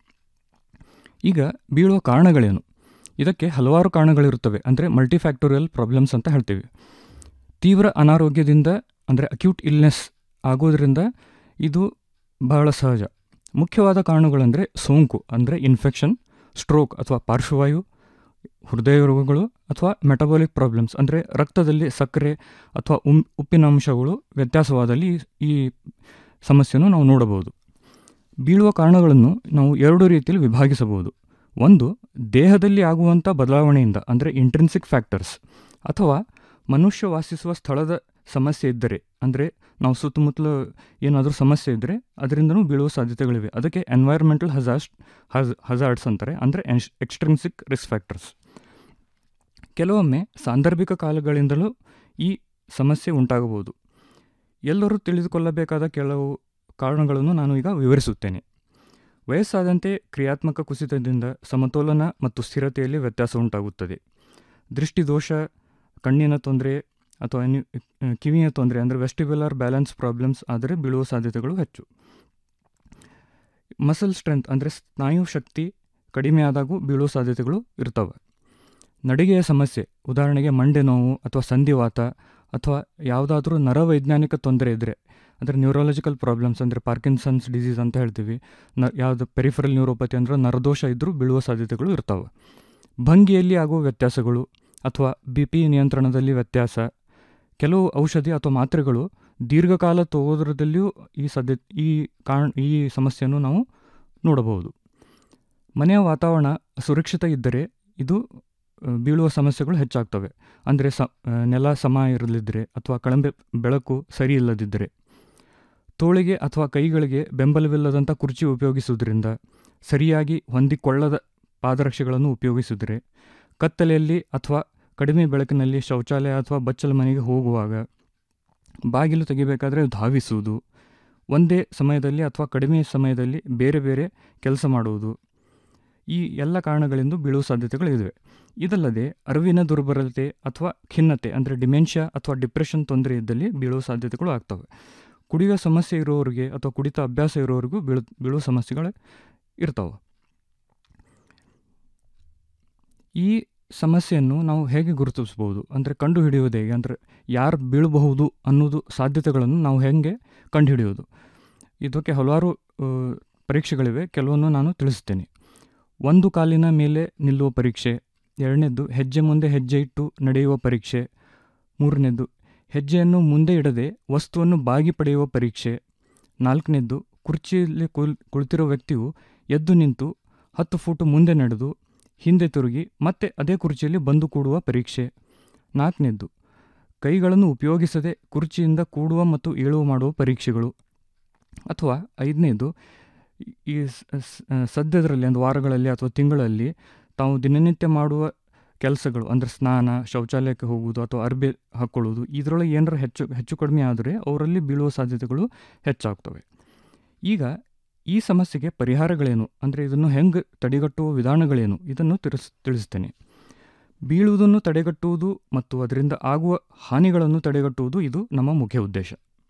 ಈಗ ಬೀಳುವ ಕಾರಣಗಳೇನು ಇದಕ್ಕೆ ಹಲವಾರು ಕಾರಣಗಳಿರುತ್ತವೆ ಅಂದರೆ ಮಲ್ಟಿಫ್ಯಾಕ್ಟೋರಿಯಲ್ ಪ್ರಾಬ್ಲಮ್ಸ್ ಅಂತ ಹೇಳ್ತೀವಿ ತೀವ್ರ ಅನಾರೋಗ್ಯದಿಂದ ಅಂದರೆ ಅಕ್ಯೂಟ್ ಇಲ್ನೆಸ್ ಆಗೋದ್ರಿಂದ ಇದು ಬಹಳ ಸಹಜ ಮುಖ್ಯವಾದ ಕಾರಣಗಳೆಂದರೆ ಸೋಂಕು ಅಂದರೆ ಇನ್ಫೆಕ್ಷನ್ ಸ್ಟ್ರೋಕ್ ಅಥವಾ ಪಾರ್ಶ್ವವಾಯು ಹೃದಯ ರೋಗಗಳು ಅಥವಾ ಮೆಟಬಾಲಿಕ್ ಪ್ರಾಬ್ಲಮ್ಸ್ ಅಂದರೆ ರಕ್ತದಲ್ಲಿ ಸಕ್ಕರೆ ಅಥವಾ ಉಮ್ ಉಪ್ಪಿನಾಂಶಗಳು ವ್ಯತ್ಯಾಸವಾದಲ್ಲಿ ಈ ಸಮಸ್ಯೆಯನ್ನು ನಾವು ನೋಡಬಹುದು ಬೀಳುವ ಕಾರಣಗಳನ್ನು ನಾವು ಎರಡು ರೀತಿಯಲ್ಲಿ ವಿಭಾಗಿಸಬಹುದು ಒಂದು ದೇಹದಲ್ಲಿ ಆಗುವಂಥ ಬದಲಾವಣೆಯಿಂದ ಅಂದರೆ ಇಂಟ್ರೆನ್ಸಿಕ್ ಫ್ಯಾಕ್ಟರ್ಸ್ ಅಥವಾ ಮನುಷ್ಯ ವಾಸಿಸುವ ಸ್ಥಳದ ಸಮಸ್ಯೆ ಇದ್ದರೆ ಅಂದರೆ ನಾವು ಸುತ್ತಮುತ್ತಲು ಏನಾದರೂ ಸಮಸ್ಯೆ ಇದ್ದರೆ ಅದರಿಂದನೂ ಬೀಳುವ ಸಾಧ್ಯತೆಗಳಿವೆ ಅದಕ್ಕೆ ಎನ್ವೈರ್ಮೆಂಟಲ್ ಹಜಾರ್ಸ್ ಹಜ್ ಹಜಾರ್ಡ್ಸ್ ಅಂತಾರೆ ಅಂದರೆ ಎಕ್ಸ್ಟ್ರಿನ್ಸಿಕ್ ರಿಸ್ಕ್ ಫ್ಯಾಕ್ಟರ್ಸ್ ಕೆಲವೊಮ್ಮೆ ಸಾಂದರ್ಭಿಕ ಕಾಲಗಳಿಂದಲೂ ಈ ಸಮಸ್ಯೆ ಉಂಟಾಗಬಹುದು ಎಲ್ಲರೂ ತಿಳಿದುಕೊಳ್ಳಬೇಕಾದ ಕೆಲವು ಕಾರಣಗಳನ್ನು ನಾನು ಈಗ ವಿವರಿಸುತ್ತೇನೆ ವಯಸ್ಸಾದಂತೆ ಕ್ರಿಯಾತ್ಮಕ ಕುಸಿತದಿಂದ ಸಮತೋಲನ ಮತ್ತು ಸ್ಥಿರತೆಯಲ್ಲಿ ವ್ಯತ್ಯಾಸ ಉಂಟಾಗುತ್ತದೆ ದೃಷ್ಟಿದೋಷ ಕಣ್ಣಿನ ತೊಂದರೆ ಅಥವಾ ಕಿವಿಯ ತೊಂದರೆ ಅಂದರೆ ವೆಸ್ಟಿಬ್ಯುಲರ್ ಬ್ಯಾಲೆನ್ಸ್ ಪ್ರಾಬ್ಲಮ್ಸ್ ಆದರೆ ಬೀಳುವ ಸಾಧ್ಯತೆಗಳು ಹೆಚ್ಚು ಮಸಲ್ ಸ್ಟ್ರೆಂತ್ ಅಂದರೆ ಸ್ನಾಯು ಶಕ್ತಿ ಕಡಿಮೆ ಆದಾಗೂ ಬೀಳುವ ಸಾಧ್ಯತೆಗಳು ಇರ್ತವೆ ನಡಿಗೆಯ ಸಮಸ್ಯೆ ಉದಾಹರಣೆಗೆ ಮಂಡೆ ನೋವು ಅಥವಾ ಸಂಧಿವಾತ ಅಥವಾ ಯಾವುದಾದ್ರೂ ನರವೈಜ್ಞಾನಿಕ ತೊಂದರೆ ಇದ್ದರೆ ಅಂದರೆ ನ್ಯೂರಾಲಜಿಕಲ್ ಪ್ರಾಬ್ಲಮ್ಸ್ ಅಂದರೆ ಪಾರ್ಕಿನ್ಸನ್ಸ್ ಡಿಸೀಸ್ ಅಂತ ಹೇಳ್ತೀವಿ ನ ಯಾವುದು ಪೆರಿಫರಲ್ ನ್ಯೂರೋಪತಿ ಅಂದರೆ ನರದೋಷ ಇದ್ದರೂ ಬೀಳುವ ಸಾಧ್ಯತೆಗಳು ಇರ್ತವೆ ಭಂಗಿಯಲ್ಲಿ ಆಗುವ ವ್ಯತ್ಯಾಸಗಳು ಅಥವಾ ಬಿ ಪಿ ನಿಯಂತ್ರಣದಲ್ಲಿ ವ್ಯತ್ಯಾಸ ಕೆಲವು ಔಷಧಿ ಅಥವಾ ಮಾತ್ರೆಗಳು ದೀರ್ಘಕಾಲ ತಗೋದ್ರದಲ್ಲಿಯೂ ಈ ಸದ್ಯ ಈ ಕಾರಣ ಈ ಸಮಸ್ಯೆಯನ್ನು ನಾವು ನೋಡಬಹುದು ಮನೆಯ ವಾತಾವರಣ ಸುರಕ್ಷಿತ ಇದ್ದರೆ ಇದು ಬೀಳುವ ಸಮಸ್ಯೆಗಳು ಹೆಚ್ಚಾಗ್ತವೆ ಅಂದರೆ ಸ ನೆಲ ಸಮ ಇರಲಿದ್ದರೆ ಅಥವಾ ಕಳಂಬೆ ಬೆಳಕು ಸರಿ ಇಲ್ಲದಿದ್ದರೆ ತೋಳಿಗೆ ಅಥವಾ ಕೈಗಳಿಗೆ ಬೆಂಬಲವಿಲ್ಲದಂಥ ಕುರ್ಚಿ ಉಪಯೋಗಿಸುವುದರಿಂದ ಸರಿಯಾಗಿ ಹೊಂದಿಕೊಳ್ಳದ ಪಾದರಕ್ಷೆಗಳನ್ನು ಉಪಯೋಗಿಸಿದರೆ ಕತ್ತಲೆಯಲ್ಲಿ ಅಥವಾ ಕಡಿಮೆ ಬೆಳಕಿನಲ್ಲಿ ಶೌಚಾಲಯ ಅಥವಾ ಬಚ್ಚಲ ಮನೆಗೆ ಹೋಗುವಾಗ ಬಾಗಿಲು ತೆಗಿಬೇಕಾದರೆ ಧಾವಿಸುವುದು ಒಂದೇ ಸಮಯದಲ್ಲಿ ಅಥವಾ ಕಡಿಮೆ ಸಮಯದಲ್ಲಿ ಬೇರೆ ಬೇರೆ ಕೆಲಸ ಮಾಡುವುದು ಈ ಎಲ್ಲ ಕಾರಣಗಳಿಂದ ಬೀಳುವ ಸಾಧ್ಯತೆಗಳಿವೆ ಇದಲ್ಲದೆ ಅರಿವಿನ ದುರ್ಬಲತೆ ಅಥವಾ ಖಿನ್ನತೆ ಅಂದರೆ ಡಿಮೆನ್ಷಿಯಾ ಅಥವಾ ಡಿಪ್ರೆಷನ್ ತೊಂದರೆ ಇದ್ದಲ್ಲಿ ಬೀಳುವ ಸಾಧ್ಯತೆಗಳು ಆಗ್ತವೆ ಕುಡಿಯುವ ಸಮಸ್ಯೆ ಇರೋರಿಗೆ ಅಥವಾ ಕುಡಿತ ಅಭ್ಯಾಸ ಇರೋರಿಗೂ ಬೀಳು ಬೀಳುವ ಸಮಸ್ಯೆಗಳು ಇರ್ತವೆ ಈ ಸಮಸ್ಯೆಯನ್ನು ನಾವು ಹೇಗೆ ಗುರುತಿಸ್ಬೋದು ಅಂದರೆ ಕಂಡು ಹಿಡಿಯೋದು ಹೇಗೆ ಅಂದರೆ ಯಾರು ಬೀಳಬಹುದು ಅನ್ನೋದು ಸಾಧ್ಯತೆಗಳನ್ನು ನಾವು ಹೇಗೆ ಕಂಡುಹಿಡಿಯೋದು ಇದಕ್ಕೆ ಹಲವಾರು ಪರೀಕ್ಷೆಗಳಿವೆ ಕೆಲವನ್ನು ನಾನು ತಿಳಿಸ್ತೇನೆ ಒಂದು ಕಾಲಿನ ಮೇಲೆ ನಿಲ್ಲುವ ಪರೀಕ್ಷೆ ಎರಡನೇದ್ದು ಹೆಜ್ಜೆ ಮುಂದೆ ಹೆಜ್ಜೆ ಇಟ್ಟು ನಡೆಯುವ ಪರೀಕ್ಷೆ ಮೂರನೇದ್ದು ಹೆಜ್ಜೆಯನ್ನು ಮುಂದೆ ಇಡದೆ ವಸ್ತುವನ್ನು ಬಾಗಿ ಪಡೆಯುವ ಪರೀಕ್ಷೆ ನಾಲ್ಕನೇದ್ದು ಕುರ್ಚಿಯಲ್ಲಿ ಕುಳ್ ಕುಳಿತಿರೋ ವ್ಯಕ್ತಿಯು ಎದ್ದು ನಿಂತು ಹತ್ತು ಫೂಟು ಮುಂದೆ ನಡೆದು ಹಿಂದೆ ತಿರುಗಿ ಮತ್ತೆ ಅದೇ ಕುರ್ಚಿಯಲ್ಲಿ ಬಂದು ಕೂಡುವ ಪರೀಕ್ಷೆ ನಾಲ್ಕನೇದ್ದು ಕೈಗಳನ್ನು ಉಪಯೋಗಿಸದೆ ಕುರ್ಚಿಯಿಂದ ಕೂಡುವ ಮತ್ತು ಏಳುವ ಮಾಡುವ ಪರೀಕ್ಷೆಗಳು ಅಥವಾ ಐದನೇದು ಈ ಸ- ಸ- ಸದ್ಯದರಲ್ಲಿ ಒಂದು ವಾರಗಳಲ್ಲಿ ಅಥವಾ ತಿಂಗಳಲ್ಲಿ ತಾವು ದಿನನಿತ್ಯ ಮಾಡುವ ಕೆಲಸಗಳು ಅಂದರೆ ಸ್ನಾನ ಶೌಚಾಲಯಕ್ಕೆ ಹೋಗುವುದು ಅಥವಾ ಅರ್ಬೆ ಹಾಕ್ಕೊಳ್ಳೋದು ಇದರೊಳಗೆ ಏನಾರ ಹೆಚ್ಚು ಹೆಚ್ಚು ಕಡಿಮೆ ಆದರೆ ಅವರಲ್ಲಿ ಬೀಳುವ ಸಾಧ್ಯತೆಗಳು ಹೆಚ್ಚಾಗ್ತವೆ ಈಗ ಈ ಸಮಸ್ಯೆಗೆ ಪರಿಹಾರಗಳೇನು ಅಂದರೆ ಇದನ್ನು ಹೆಂಗೆ ತಡೆಗಟ್ಟುವ ವಿಧಾನಗಳೇನು ಇದನ್ನು ತಿಳಿಸ್ ತಿಳಿಸ್ತೇನೆ ಬೀಳುವುದನ್ನು ತಡೆಗಟ್ಟುವುದು ಮತ್ತು ಅದರಿಂದ ಆಗುವ ಹಾನಿಗಳನ್ನು ತಡೆಗಟ್ಟುವುದು ಇದು ನಮ್ಮ ಮುಖ್ಯ ಉದ್ದೇಶ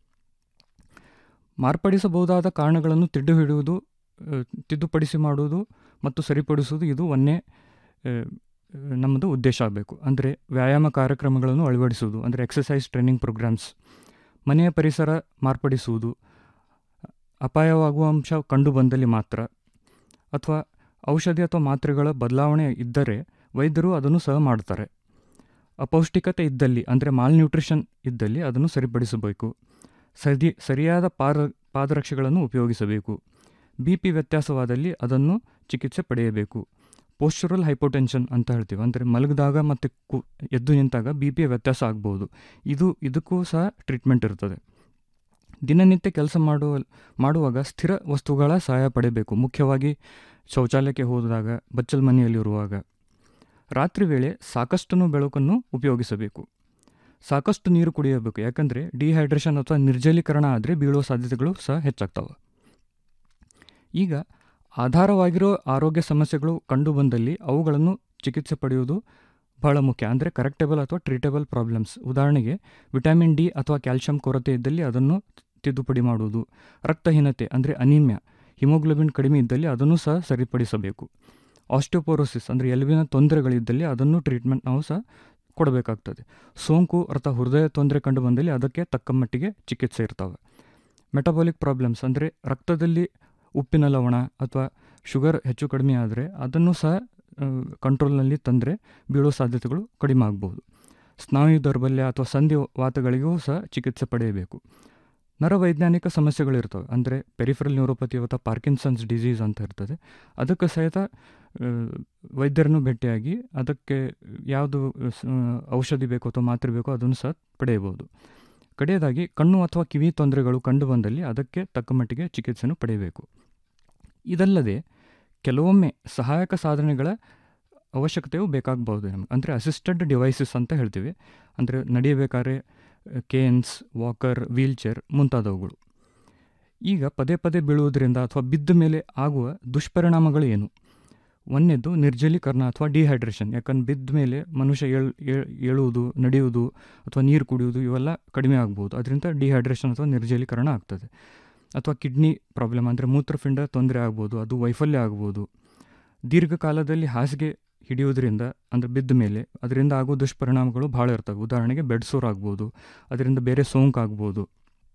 ಮಾರ್ಪಡಿಸಬಹುದಾದ ಕಾರಣಗಳನ್ನು ತಿದ್ದು ಹಿಡಿಯುವುದು ಆ, ತಿದ್ದುಪಡಿಸಿ ಮಾಡುವುದು ಮತ್ತು ಸರಿಪಡಿಸುವುದು ಇದು ಒಂದೇ ಆ, ನಮ್ಮದು ಉದ್ದೇಶ ಆಗಬೇಕು ಅಂದರೆ ವ್ಯಾಯಾಮ ಕಾರ್ಯಕ್ರಮಗಳನ್ನು ಅಳವಡಿಸುವುದು ಅಂದರೆ ಎಕ್ಸಸೈಸ್ ಟ್ರೈನಿಂಗ್ ಪ್ರೋಗ್ರಾಮ್ಸ್ ಮನೆಯ ಪರಿಸರ ಮಾರ್ಪಡಿಸುವುದು ಅಪಾಯವಾಗುವ ಅಂಶ ಕಂಡು ಬಂದಲ್ಲಿ ಮಾತ್ರ ಅಥವಾ ಔಷಧಿ ಅಥವಾ ಮಾತ್ರೆಗಳ ಬದಲಾವಣೆ ಇದ್ದರೆ ವೈದ್ಯರು ಅದನ್ನು ಸಹ ಮಾಡ್ತಾರೆ ಅಪೌಷ್ಟಿಕತೆ ಇದ್ದಲ್ಲಿ ಅಂದರೆ ಮಾಲ್ ನ್ಯೂಟ್ರಿಷನ್ ಇದ್ದಲ್ಲಿ ಅದನ್ನು ಸರಿಪಡಿಸಬೇಕು ಸರಿ ಸರಿಯಾದ ಪಾದ ಪಾದರಕ್ಷೆಗಳನ್ನು ಉಪಯೋಗಿಸಬೇಕು ಬಿ ಪಿ ವ್ಯತ್ಯಾಸವಾದಲ್ಲಿ ಅದನ್ನು ಚಿಕಿತ್ಸೆ ಪಡೆಯಬೇಕು ಪೋಸ್ಚುರಲ್ ಹೈಪೋಟೆನ್ಷನ್ ಅಂತ ಹೇಳ್ತೀವಿ ಅಂದರೆ ಮಲಗಿದಾಗ ಮತ್ತು ಕು ಎದ್ದು ನಿಂತಾಗ ಬಿ ಪಿಯ ವ್ಯತ್ಯಾಸ ಆಗ್ಬೋದು ಇದು ಇದಕ್ಕೂ ಸಹ ಟ್ರೀಟ್ಮೆಂಟ್ ಇರ್ತದೆ ದಿನನಿತ್ಯ ಕೆಲಸ ಮಾಡುವ ಮಾಡುವಾಗ ಸ್ಥಿರ ವಸ್ತುಗಳ ಸಹಾಯ ಪಡೆಯಬೇಕು ಮುಖ್ಯವಾಗಿ ಶೌಚಾಲಯಕ್ಕೆ ಹೋದಾಗ ಬಚ್ಚಲ್ ಮನೆಯಲ್ಲಿರುವಾಗ ರಾತ್ರಿ ವೇಳೆ ಸಾಕಷ್ಟು ಬೆಳಕನ್ನು ಉಪಯೋಗಿಸಬೇಕು ಸಾಕಷ್ಟು ನೀರು ಕುಡಿಯಬೇಕು ಯಾಕಂದರೆ ಡಿಹೈಡ್ರೇಷನ್ ಅಥವಾ ನಿರ್ಜಲೀಕರಣ ಆದರೆ ಬೀಳುವ ಸಾಧ್ಯತೆಗಳು ಸಹ ಹೆಚ್ಚಾಗ್ತವೆ ಈಗ ಆಧಾರವಾಗಿರೋ ಆರೋಗ್ಯ ಸಮಸ್ಯೆಗಳು ಕಂಡುಬಂದಲ್ಲಿ ಅವುಗಳನ್ನು ಚಿಕಿತ್ಸೆ ಪಡೆಯುವುದು ಬಹಳ ಮುಖ್ಯ ಅಂದರೆ ಕರೆಕ್ಟೇಬಲ್ ಅಥವಾ ಟ್ರೀಟೇಬಲ್ ಪ್ರಾಬ್ಲಮ್ಸ್ ಉದಾಹರಣೆಗೆ ವಿಟಮಿನ್ ಡಿ ಅಥವಾ ಕ್ಯಾಲ್ಶಿಯಂ ಕೊರತೆ ಇದ್ದಲ್ಲಿ ಅದನ್ನು ತಿದ್ದುಪಡಿ ಮಾಡುವುದು ರಕ್ತಹೀನತೆ ಅಂದರೆ ಅನಿಮ್ಯ ಹಿಮೋಗ್ಲೋಬಿನ್ ಕಡಿಮೆ ಇದ್ದಲ್ಲಿ ಅದನ್ನು ಸಹ ಸರಿಪಡಿಸಬೇಕು ಆಸ್ಟಿಯೋಪೋರೋಸಿಸ್ ಅಂದರೆ ಎಲುಬಿನ ತೊಂದರೆಗಳಿದ್ದಲ್ಲಿ ಅದನ್ನು ಟ್ರೀಟ್ಮೆಂಟ್ ನಾವು ಸಹ ಕೊಡಬೇಕಾಗ್ತದೆ ಸೋಂಕು ಅಥವಾ ಹೃದಯ ತೊಂದರೆ ಕಂಡು ಬಂದಲ್ಲಿ ಅದಕ್ಕೆ ತಕ್ಕ ಮಟ್ಟಿಗೆ ಚಿಕಿತ್ಸೆ ಇರ್ತವೆ ಮೆಟಬಾಲಿಕ್ ಪ್ರಾಬ್ಲಮ್ಸ್ ಅಂದರೆ ರಕ್ತದಲ್ಲಿ ಉಪ್ಪಿನ ಲವಣ ಅಥವಾ ಶುಗರ್ ಹೆಚ್ಚು ಕಡಿಮೆ ಆದರೆ ಅದನ್ನು ಸಹ ಕಂಟ್ರೋಲ್ನಲ್ಲಿ ತಂದರೆ ಬೀಳೋ ಸಾಧ್ಯತೆಗಳು ಕಡಿಮೆ ಆಗ್ಬೋದು ಸ್ನಾಯು ದೌರ್ಬಲ್ಯ ಅಥವಾ ಸಂಧಿ ವಾತಗಳಿಗೂ ಸಹ ಚಿಕಿತ್ಸೆ ಪಡೆಯಬೇಕು ನರವೈಜ್ಞಾನಿಕ ಸಮಸ್ಯೆಗಳಿರ್ತವೆ ಅಂದರೆ ಪೆರಿಫರಲ್ ನ್ಯೂರೋಪತಿ ಅಥವಾ ಪಾರ್ಕಿನ್ಸನ್ಸ್ ಡಿಸೀಸ್ ಅಂತ ಇರ್ತದೆ ಅದಕ್ಕೆ ಸಹಿತ ಆ, ವೈದ್ಯರನ್ನು ಭೇಟಿಯಾಗಿ ಅದಕ್ಕೆ ಯಾವುದು ಸ- ಔಷಧಿ ಬೇಕೋ ಅಥವಾ ಮಾತ್ರೆ ಬೇಕೋ ಅದನ್ನು ಸಹ ಪಡೆಯಬಹುದು ಕಡೆಯದಾಗಿ ಕಣ್ಣು ಅಥವಾ ಕಿವಿ ತೊಂದರೆಗಳು ಕಂಡು ಬಂದಲ್ಲಿ ಅದಕ್ಕೆ ತಕ್ಕ ಮಟ್ಟಿಗೆ ಚಿಕಿತ್ಸೆಯನ್ನು ಪಡೆಯಬೇಕು ಇದಲ್ಲದೆ ಕೆಲವೊಮ್ಮೆ ಸಹಾಯಕ ಸಾಧನೆಗಳ ಅವಶ್ಯಕತೆಯು ಬೇಕಾಗಬಹುದು ನಮಗೆ ಅಂದರೆ ಅಸಿಸ್ಟೆಡ್ ಡಿವೈಸಸ್ ಅಂತ ಹೇಳ್ತೀವಿ ಅಂದರೆ ನಡೆಯಬೇಕಾದ್ರೆ ಕೇನ್ಸ್ ವಾಕರ್ ವೀಲ್ಚೇರ್ ಮುಂತಾದವುಗಳು ಈಗ ಪದೇ ಪದೇ ಬೀಳುವುದರಿಂದ ಅಥವಾ ಬಿದ್ದ ಮೇಲೆ ಆಗುವ ದುಷ್ಪರಿಣಾಮಗಳು ಏನು ಒಂದನೇದು ನಿರ್ಜಲೀಕರಣ ಅಥವಾ ಡಿಹೈಡ್ರೇಷನ್ ಯಾಕಂದ್ರೆ ಬಿದ್ದ ಮೇಲೆ ಮನುಷ್ಯ ಏಳ್ ಏಳ್- ಏಳುವುದು ನಡೆಯುವುದು ಅಥವಾ ನೀರು ಕುಡಿಯುವುದು ಇವೆಲ್ಲ ಕಡಿಮೆ ಆಗ್ಬೋದು ಅದರಿಂದ ಡಿಹೈಡ್ರೇಷನ್ ಅಥವಾ ನಿರ್ಜಲೀಕರಣ ಆಗ್ತದೆ ಅಥವಾ ಕಿಡ್ನಿ ಪ್ರಾಬ್ಲಮ್ ಅಂದರೆ ಮೂತ್ರಪಿಂಡ ತೊಂದರೆ ಆಗ್ಬೋದು ಅದು ವೈಫಲ್ಯ ಆಗ್ಬೋದು ದೀರ್ಘಕಾಲದಲ್ಲಿ ಹಾಸಿಗೆ ಹಿಡಿಯೋದ್ರಿಂದ ಅಂದರೆ ಬಿದ್ದ ಮೇಲೆ ಅದರಿಂದ ಆಗೋ ದುಷ್ಪರಿಣಾಮಗಳು ಭಾಳ ಇರ್ತವೆ ಉದಾಹರಣೆಗೆ ಬೆಡ್ ಸೋರ್ ಆಗ್ಬೋದು ಅದರಿಂದ ಬೇರೆ ಸೋಂಕು ಆಗ್ಬೋದು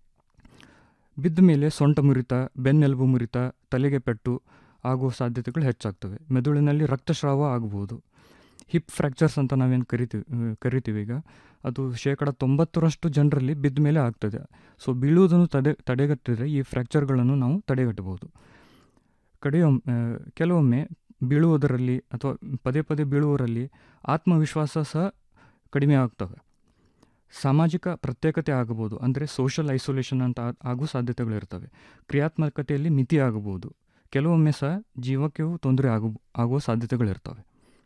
ಬಿದ್ದ ಮೇಲೆ ಸೊಂಟ ಮುರಿತ ಬೆನ್ನೆಲುಬು ಮುರಿತ ತಲೆಗೆ ಪೆಟ್ಟು ಆಗುವ ಸಾಧ್ಯತೆಗಳು ಹೆಚ್ಚಾಗ್ತವೆ ಮೆದುಳಿನಲ್ಲಿ ರಕ್ತಸ್ರಾವ ಆಗ್ಬೋದು ಹಿಪ್ ಫ್ರ್ಯಾಕ್ಚರ್ಸ್ ಅಂತ ನಾವೇನು ಕರಿತೀವಿ ಆ, ಕರಿತೀವಿ ಈಗ ಅದು ಶೇಕಡ ತೊಂಬತ್ತರಷ್ಟು ಜನರಲ್ಲಿ ಬಿದ್ದ ಮೇಲೆ ಆಗ್ತದೆ ಸೊ ಬೀಳುವುದನ್ನು ತಡೆ ತಡೆಗಟ್ಟಿದರೆ ಈ ಫ್ರ್ಯಾಕ್ಚರ್ಗಳನ್ನು ನಾವು ತಡೆಗಟ್ಟಬಹುದು ಕಡೆಯೊಮ್ಮೆ ಆ, ಕೆಲವೊಮ್ಮೆ ಬೀಳುವುದರಲ್ಲಿ ಅಥವಾ ಪದೇ ಪದೇ ಬೀಳುವವರಲ್ಲಿ ಆತ್ಮವಿಶ್ವಾಸ ಸಹ ಕಡಿಮೆ ಆಗ್ತವೆ ಸಾಮಾಜಿಕ ಪ್ರತ್ಯೇಕತೆ ಆಗಬಹುದು ಅಂದರೆ ಸೋಷಲ್ ಐಸೋಲೇಷನ್ ಅಂತ ಆ- ಆಗುವ ಸಾಧ್ಯತೆಗಳಿರ್ತವೆ ಕ್ರಿಯಾತ್ಮಕತೆಯಲ್ಲಿ ಮಿತಿ ಆಗಬಹುದು ಕೆಲವೊಮ್ಮೆ ಸಹ ಜೀವಕ್ಕೆಯೂ ತೊಂದರೆ ಆಗ ಆಗುವ ಸಾಧ್ಯತೆಗಳಿರ್ತವೆ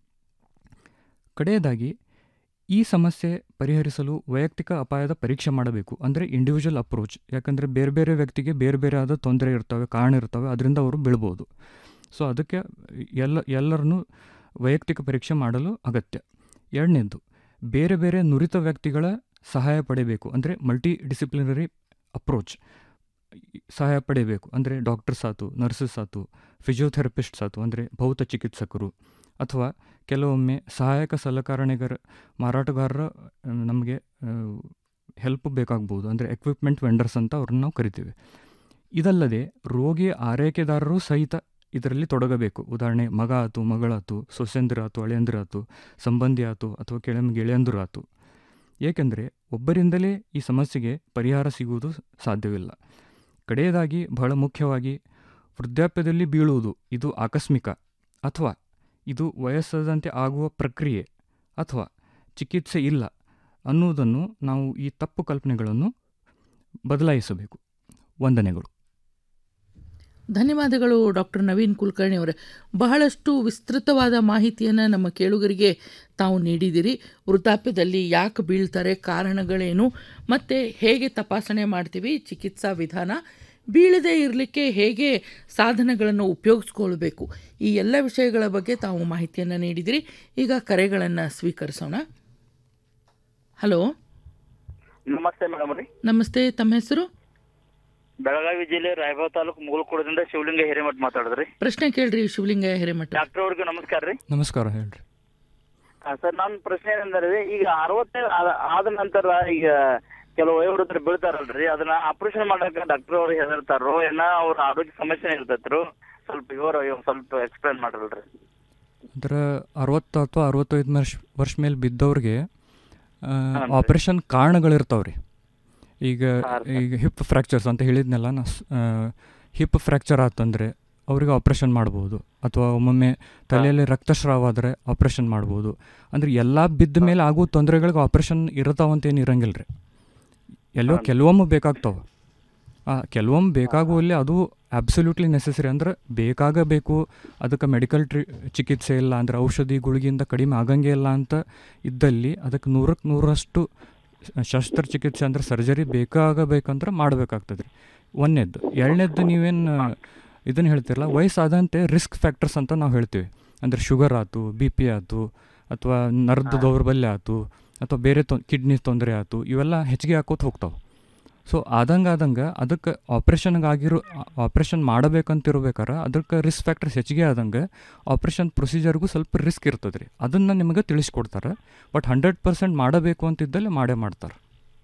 ಕಡೆಯದಾಗಿ ಈ ಸಮಸ್ಯೆ ಪರಿಹರಿಸಲು ವೈಯಕ್ತಿಕ ಅಪಾಯದ ಪರೀಕ್ಷೆ ಮಾಡಬೇಕು ಅಂದರೆ ಇಂಡಿವಿಜುವಲ್ ಅಪ್ರೋಚ್ ಯಾಕಂದರೆ ಬೇರೆ ಬೇರೆ ವ್ಯಕ್ತಿಗೆ ಬೇರೆ ಬೇರೆ ಆದ ತೊಂದರೆ ಇರ್ತವೆ ಕಾರಣ ಇರ್ತವೆ ಅದರಿಂದ ಅವರು ಬೀಳ್ಬೋದು ಸೊ ಅದಕ್ಕೆ ಎಲ್ಲ ಎಲ್ಲರನ್ನೂ ವೈಯಕ್ತಿಕ ಪರೀಕ್ಷೆ ಮಾಡಲು ಅಗತ್ಯ ಎರಡನೇದು ಬೇರೆ ಬೇರೆ ನುರಿತ ವ್ಯಕ್ತಿಗಳ ಸಹಾಯ ಪಡೆಯಬೇಕು ಅಂದರೆ ಮಲ್ಟಿ ಡಿಸಿಪ್ಲಿನರಿ ಅಪ್ರೋಚ್ ಸಹಾಯ ಪಡೆಯಬೇಕು ಅಂದರೆ ಡಾಕ್ಟರ್ಸ್ ಆಯ್ತು ನರ್ಸಸ್ ಆಯ್ತು ಫಿಸಿಯೋಥೆರಪಿಸ್ಟ್ಸ್ ಆಯ್ತು ಅಂದರೆ ಭೌತ ಚಿಕಿತ್ಸಕರು ಅಥವಾ ಕೆಲವೊಮ್ಮೆ ಸಹಾಯಕ ಸಲಕರಣೆಗರ ಮಾರಾಟಗಾರರ ಆ, ನಮಗೆ ಹೆಲ್ಪ್ ಬೇಕಾಗ್ಬೋದು ಅಂದರೆ ಎಕ್ವಿಪ್ಮೆಂಟ್ ವೆಂಡರ್ಸ್ ಅಂತ ಅವ್ರನ್ನ ನಾವು ಕರಿತೀವಿ ಇದಲ್ಲದೆ ರೋಗಿಯ ಆರೈಕೆದಾರರು ಸಹಿತ ಇದರಲ್ಲಿ ತೊಡಗಬೇಕು ಉದಾಹರಣೆ ಮಗ ಆತು ಮಗಳಾತು ಸೊಸೆಂದ್ರ ಆತು ಅಳೆಯಂದ್ರ ಆತು ಸಂಬಂಧಿ ಆತು ಅಥವಾ ಕೆಳಮ ಗೆಳೆಯಂದ್ರ ಆತು ಏಕೆಂದರೆ ಒಬ್ಬರಿಂದಲೇ ಈ ಸಮಸ್ಯೆಗೆ ಪರಿಹಾರ ಸಿಗುವುದು ಸಾಧ್ಯವಿಲ್ಲ ಕಡೆಯದಾಗಿ ಬಹಳ ಮುಖ್ಯವಾಗಿ ವೃದ್ಧಾಪ್ಯದಲ್ಲಿ ಬೀಳುವುದು ಇದು ಆಕಸ್ಮಿಕ ಅಥವಾ ಇದು ವಯಸ್ಸಾದಂತೆ ಆಗುವ ಪ್ರಕ್ರಿಯೆ ಅಥವಾ ಚಿಕಿತ್ಸೆ ಇಲ್ಲ ಅನ್ನುವುದನ್ನು ನಾವು ಈ ತಪ್ಪು ಕಲ್ಪನೆಗಳನ್ನು ಬದಲಾಯಿಸಬೇಕು ವಂದನೆಗಳು ಧನ್ಯವಾದಗಳು ಡಾಕ್ಟರ್ ನವೀನ್ ಕುಲಕರ್ಣಿ ಅವರೇ ಬಹಳಷ್ಟು ವಿಸ್ತೃತವಾದ ಮಾಹಿತಿಯನ್ನು ನಮ್ಮ ಕೇಳುಗರಿಗೆ ತಾವು ನೀಡಿದಿರಿ ವೃದ್ಧಾಪ್ಯದಲ್ಲಿ ಯಾಕೆ ಬೀಳ್ತಾರೆ ಕಾರಣಗಳೇನು ಮತ್ತು ಹೇಗೆ ತಪಾಸಣೆ ಮಾಡ್ತೀವಿ ಚಿಕಿತ್ಸಾ ವಿಧಾನ ಬೀಳದೇ ಇರಲಿಕ್ಕೆ ಹೇಗೆ ಸಾಧನಗಳನ್ನು ಉಪಯೋಗಿಸ್ಕೊಳ್ಬೇಕು ಈ ಎಲ್ಲ ವಿಷಯಗಳ ಬಗ್ಗೆ ತಾವು ಮಾಹಿತಿಯನ್ನು ನೀಡಿದಿರಿ ಈಗ ಕರೆಗಳನ್ನು ಸ್ವೀಕರಿಸೋಣ ಹಲೋ ನಮಸ್ತೆ ಮೇಡಮ್ ರೀ ನಮಸ್ತೆ ತಮ್ಮ ಹೆಸರು ಬೆಳಗಾವಿ ಜಿಲ್ಲೆ ರಾಯಬಾಗ್ ತಾಲೂಕು ಮುಗುಲ್ಕೋಡದಿಂದ ಶಿವಲಿಂಗ ಹಿರೇಮಠ್ ಮಾತಾಡಿದ್ರಿ ಪ್ರಶ್ನೆ ಕೇಳ್ರಿ ಶಿವಲಿಂಗ ಹಿರೇಮಠ ಡಾಕ್ಟರ್ ಅವ್ರಿಗೆ ನಮಸ್ಕಾರ ರೀ ನಮಸ್ಕಾರ ಹೇಳ್ರಿ ಸರ್ ನನ್ನ ಪ್ರಶ್ನೆ ಏನಂದ್ರೆ ಈಗ ಅರವತ್ತೈದು ಆದ- ಆದ ನಂತರ ಈಗ ಕೆಲವು ವಯೋವೃದ್ಧರು ಬೀಳ್ತಾರಲ್ರಿ ಅದನ್ನ ಆಪರೇಷನ್ ಮಾಡಕ್ಕೆ ಡಾಕ್ಟರ್ ಅವ್ರು ಹೆದರ್ತಾರೋ ಏನ ಅವ್ರ ಆರೋಗ್ಯ ಸಮಸ್ಯೆ ಇರ್ತೈತ್ರು ಸ್ವಲ್ಪ ವಿವರ ಒಂದ್ ಸ್ವಲ್ಪ ಎಕ್ಸ್ಪ್ಲೇನ್ ಮಾಡಲ್ರಿ ಅಂದ್ರೆ ಅರವತ್ತು ಅಥವಾ ಅರವತ್ತೈದು ವರ್ಷ ವರ್ಷ ಮೇಲೆ ಬಿದ್ದವ್ರಿಗೆ ಆಪರೇಷನ್ ಕಾರಣಗಳಿರ್ತಾವೆ ರೀ ಈಗ ಈಗ ಹಿಪ್ ಫ್ರ್ಯಾಕ್ಚರ್ಸ್ ಅಂತ ಹೇಳಿದ್ನಲ್ಲ ನಾ ಹಿಪ್ ಫ್ರ್ಯಾಕ್ಚರ್ ಆತಂದರೆ ಅವ್ರಿಗೆ ಆಪ್ರೇಷನ್ ಮಾಡ್ಬೋದು ಅಥವಾ ಒಮ್ಮೊಮ್ಮೆ ತಲೆಯಲ್ಲಿ ರಕ್ತಸ್ರಾವ ಆದರೆ ಆಪ್ರೇಷನ್ ಮಾಡ್ಬೋದು ಅಂದ್ರೆ ಎಲ್ಲ ಬಿದ್ದ ಮೇಲೆ ಆಗೋ ತೊಂದರೆಗಳಿಗೆ ಆಪ್ರೇಷನ್ ಇರ್ತಾವಂತೇನು ಇರಂಗಿಲ್ಲ ರೀ ಎಲ್ಲೋ ಕೆಲವೊಮ್ಮೆ ಬೇಕಾಗ್ತಾವೆ ಆ ಕೆಲವೊಮ್ಮೆ ಬೇಕಾಗುವಲ್ಲಿ ಅದು ಅಬ್ಸಲ್ಯೂಟ್ಲಿ ನೆಸೆಸರಿ ಅಂದ್ರೆ ಬೇಕಾಗಬೇಕು ಅದಕ್ಕೆ ಮೆಡಿಕಲ್ ಟ್ರೀ ಚಿಕಿತ್ಸೆ ಇಲ್ಲ ಅಂದರೆ ಔಷಧಿ ಗುಳಿಗಿಂದ ಕಡಿಮೆ ಆಗಂಗೆ ಇಲ್ಲ ಅಂತ ಇದ್ದಲ್ಲಿ ಅದಕ್ಕೆ ನೂರಕ್ಕೆ ನೂರಷ್ಟು ಶಸ್ತ್ರಚಿಕಿತ್ಸೆ ಅಂದರೆ ಸರ್ಜರಿ ಬೇಕಾಗಬೇಕಂದ್ರೆ ಮಾಡಬೇಕಾಗ್ತದೆ ರೀ ಒಂದನೇದ್ದು ಎರಡನೇದ್ದು ನೀವೇನು ಇದನ್ನು ಹೇಳ್ತಿರಲ್ಲ ವಯಸ್ಸಾದಂತೆ ರಿಸ್ಕ್ ಫ್ಯಾಕ್ಟರ್ಸ್ ಅಂತ ನಾವು ಹೇಳ್ತೀವಿ ಅಂದರೆ ಶುಗರ್ ಆಯ್ತು ಬಿ ಪಿ ಆಯ್ತು ಅಥವಾ ನರದ ದೌರ್ಬಲ್ಯ ಆಯ್ತು ಅಥವಾ ಬೇರೆ ತೊ ಕಿಡ್ನಿ ತೊಂದರೆ ಆಯ್ತು ಇವೆಲ್ಲ ಹೆಚ್ಚಿಗೆ ಹಾಕೋತ ಹೋಗ್ತಾವೆ ಸೊ ಆದಂಗೆ ಆದಂಗೆ ಅದಕ್ಕೆ ಆಪ್ರೇಷನ್ಗಾಗಿರೋ ಆಪ್ರೇಷನ್ ಮಾಡಬೇಕಂತಿರ್ಬೇಕಾರೆ ಅದಕ್ಕೆ ರಿಸ್ಕ್ ಫ್ಯಾಕ್ಟರ್ಸ್ ಹೆಚ್ಚಿಗೆ ಆದಂಗೆ ಆಪ್ರೇಷನ್ ಪ್ರೊಸೀಜರ್ಗೂ ಸ್ವಲ್ಪ ರಿಸ್ಕ್ ಇರ್ತದೆ ರೀ ಅದನ್ನು ನಿಮಗೆ ತಿಳಿಸ್ಕೊಡ್ತಾರೆ ಬಟ್ ಹಂಡ್ರೆಡ್ ಪರ್ಸೆಂಟ್ ಮಾಡಬೇಕು ಅಂತಿದ್ದಲ್ಲಿ ಮಾಡೇ ಮಾಡ್ತಾರೆ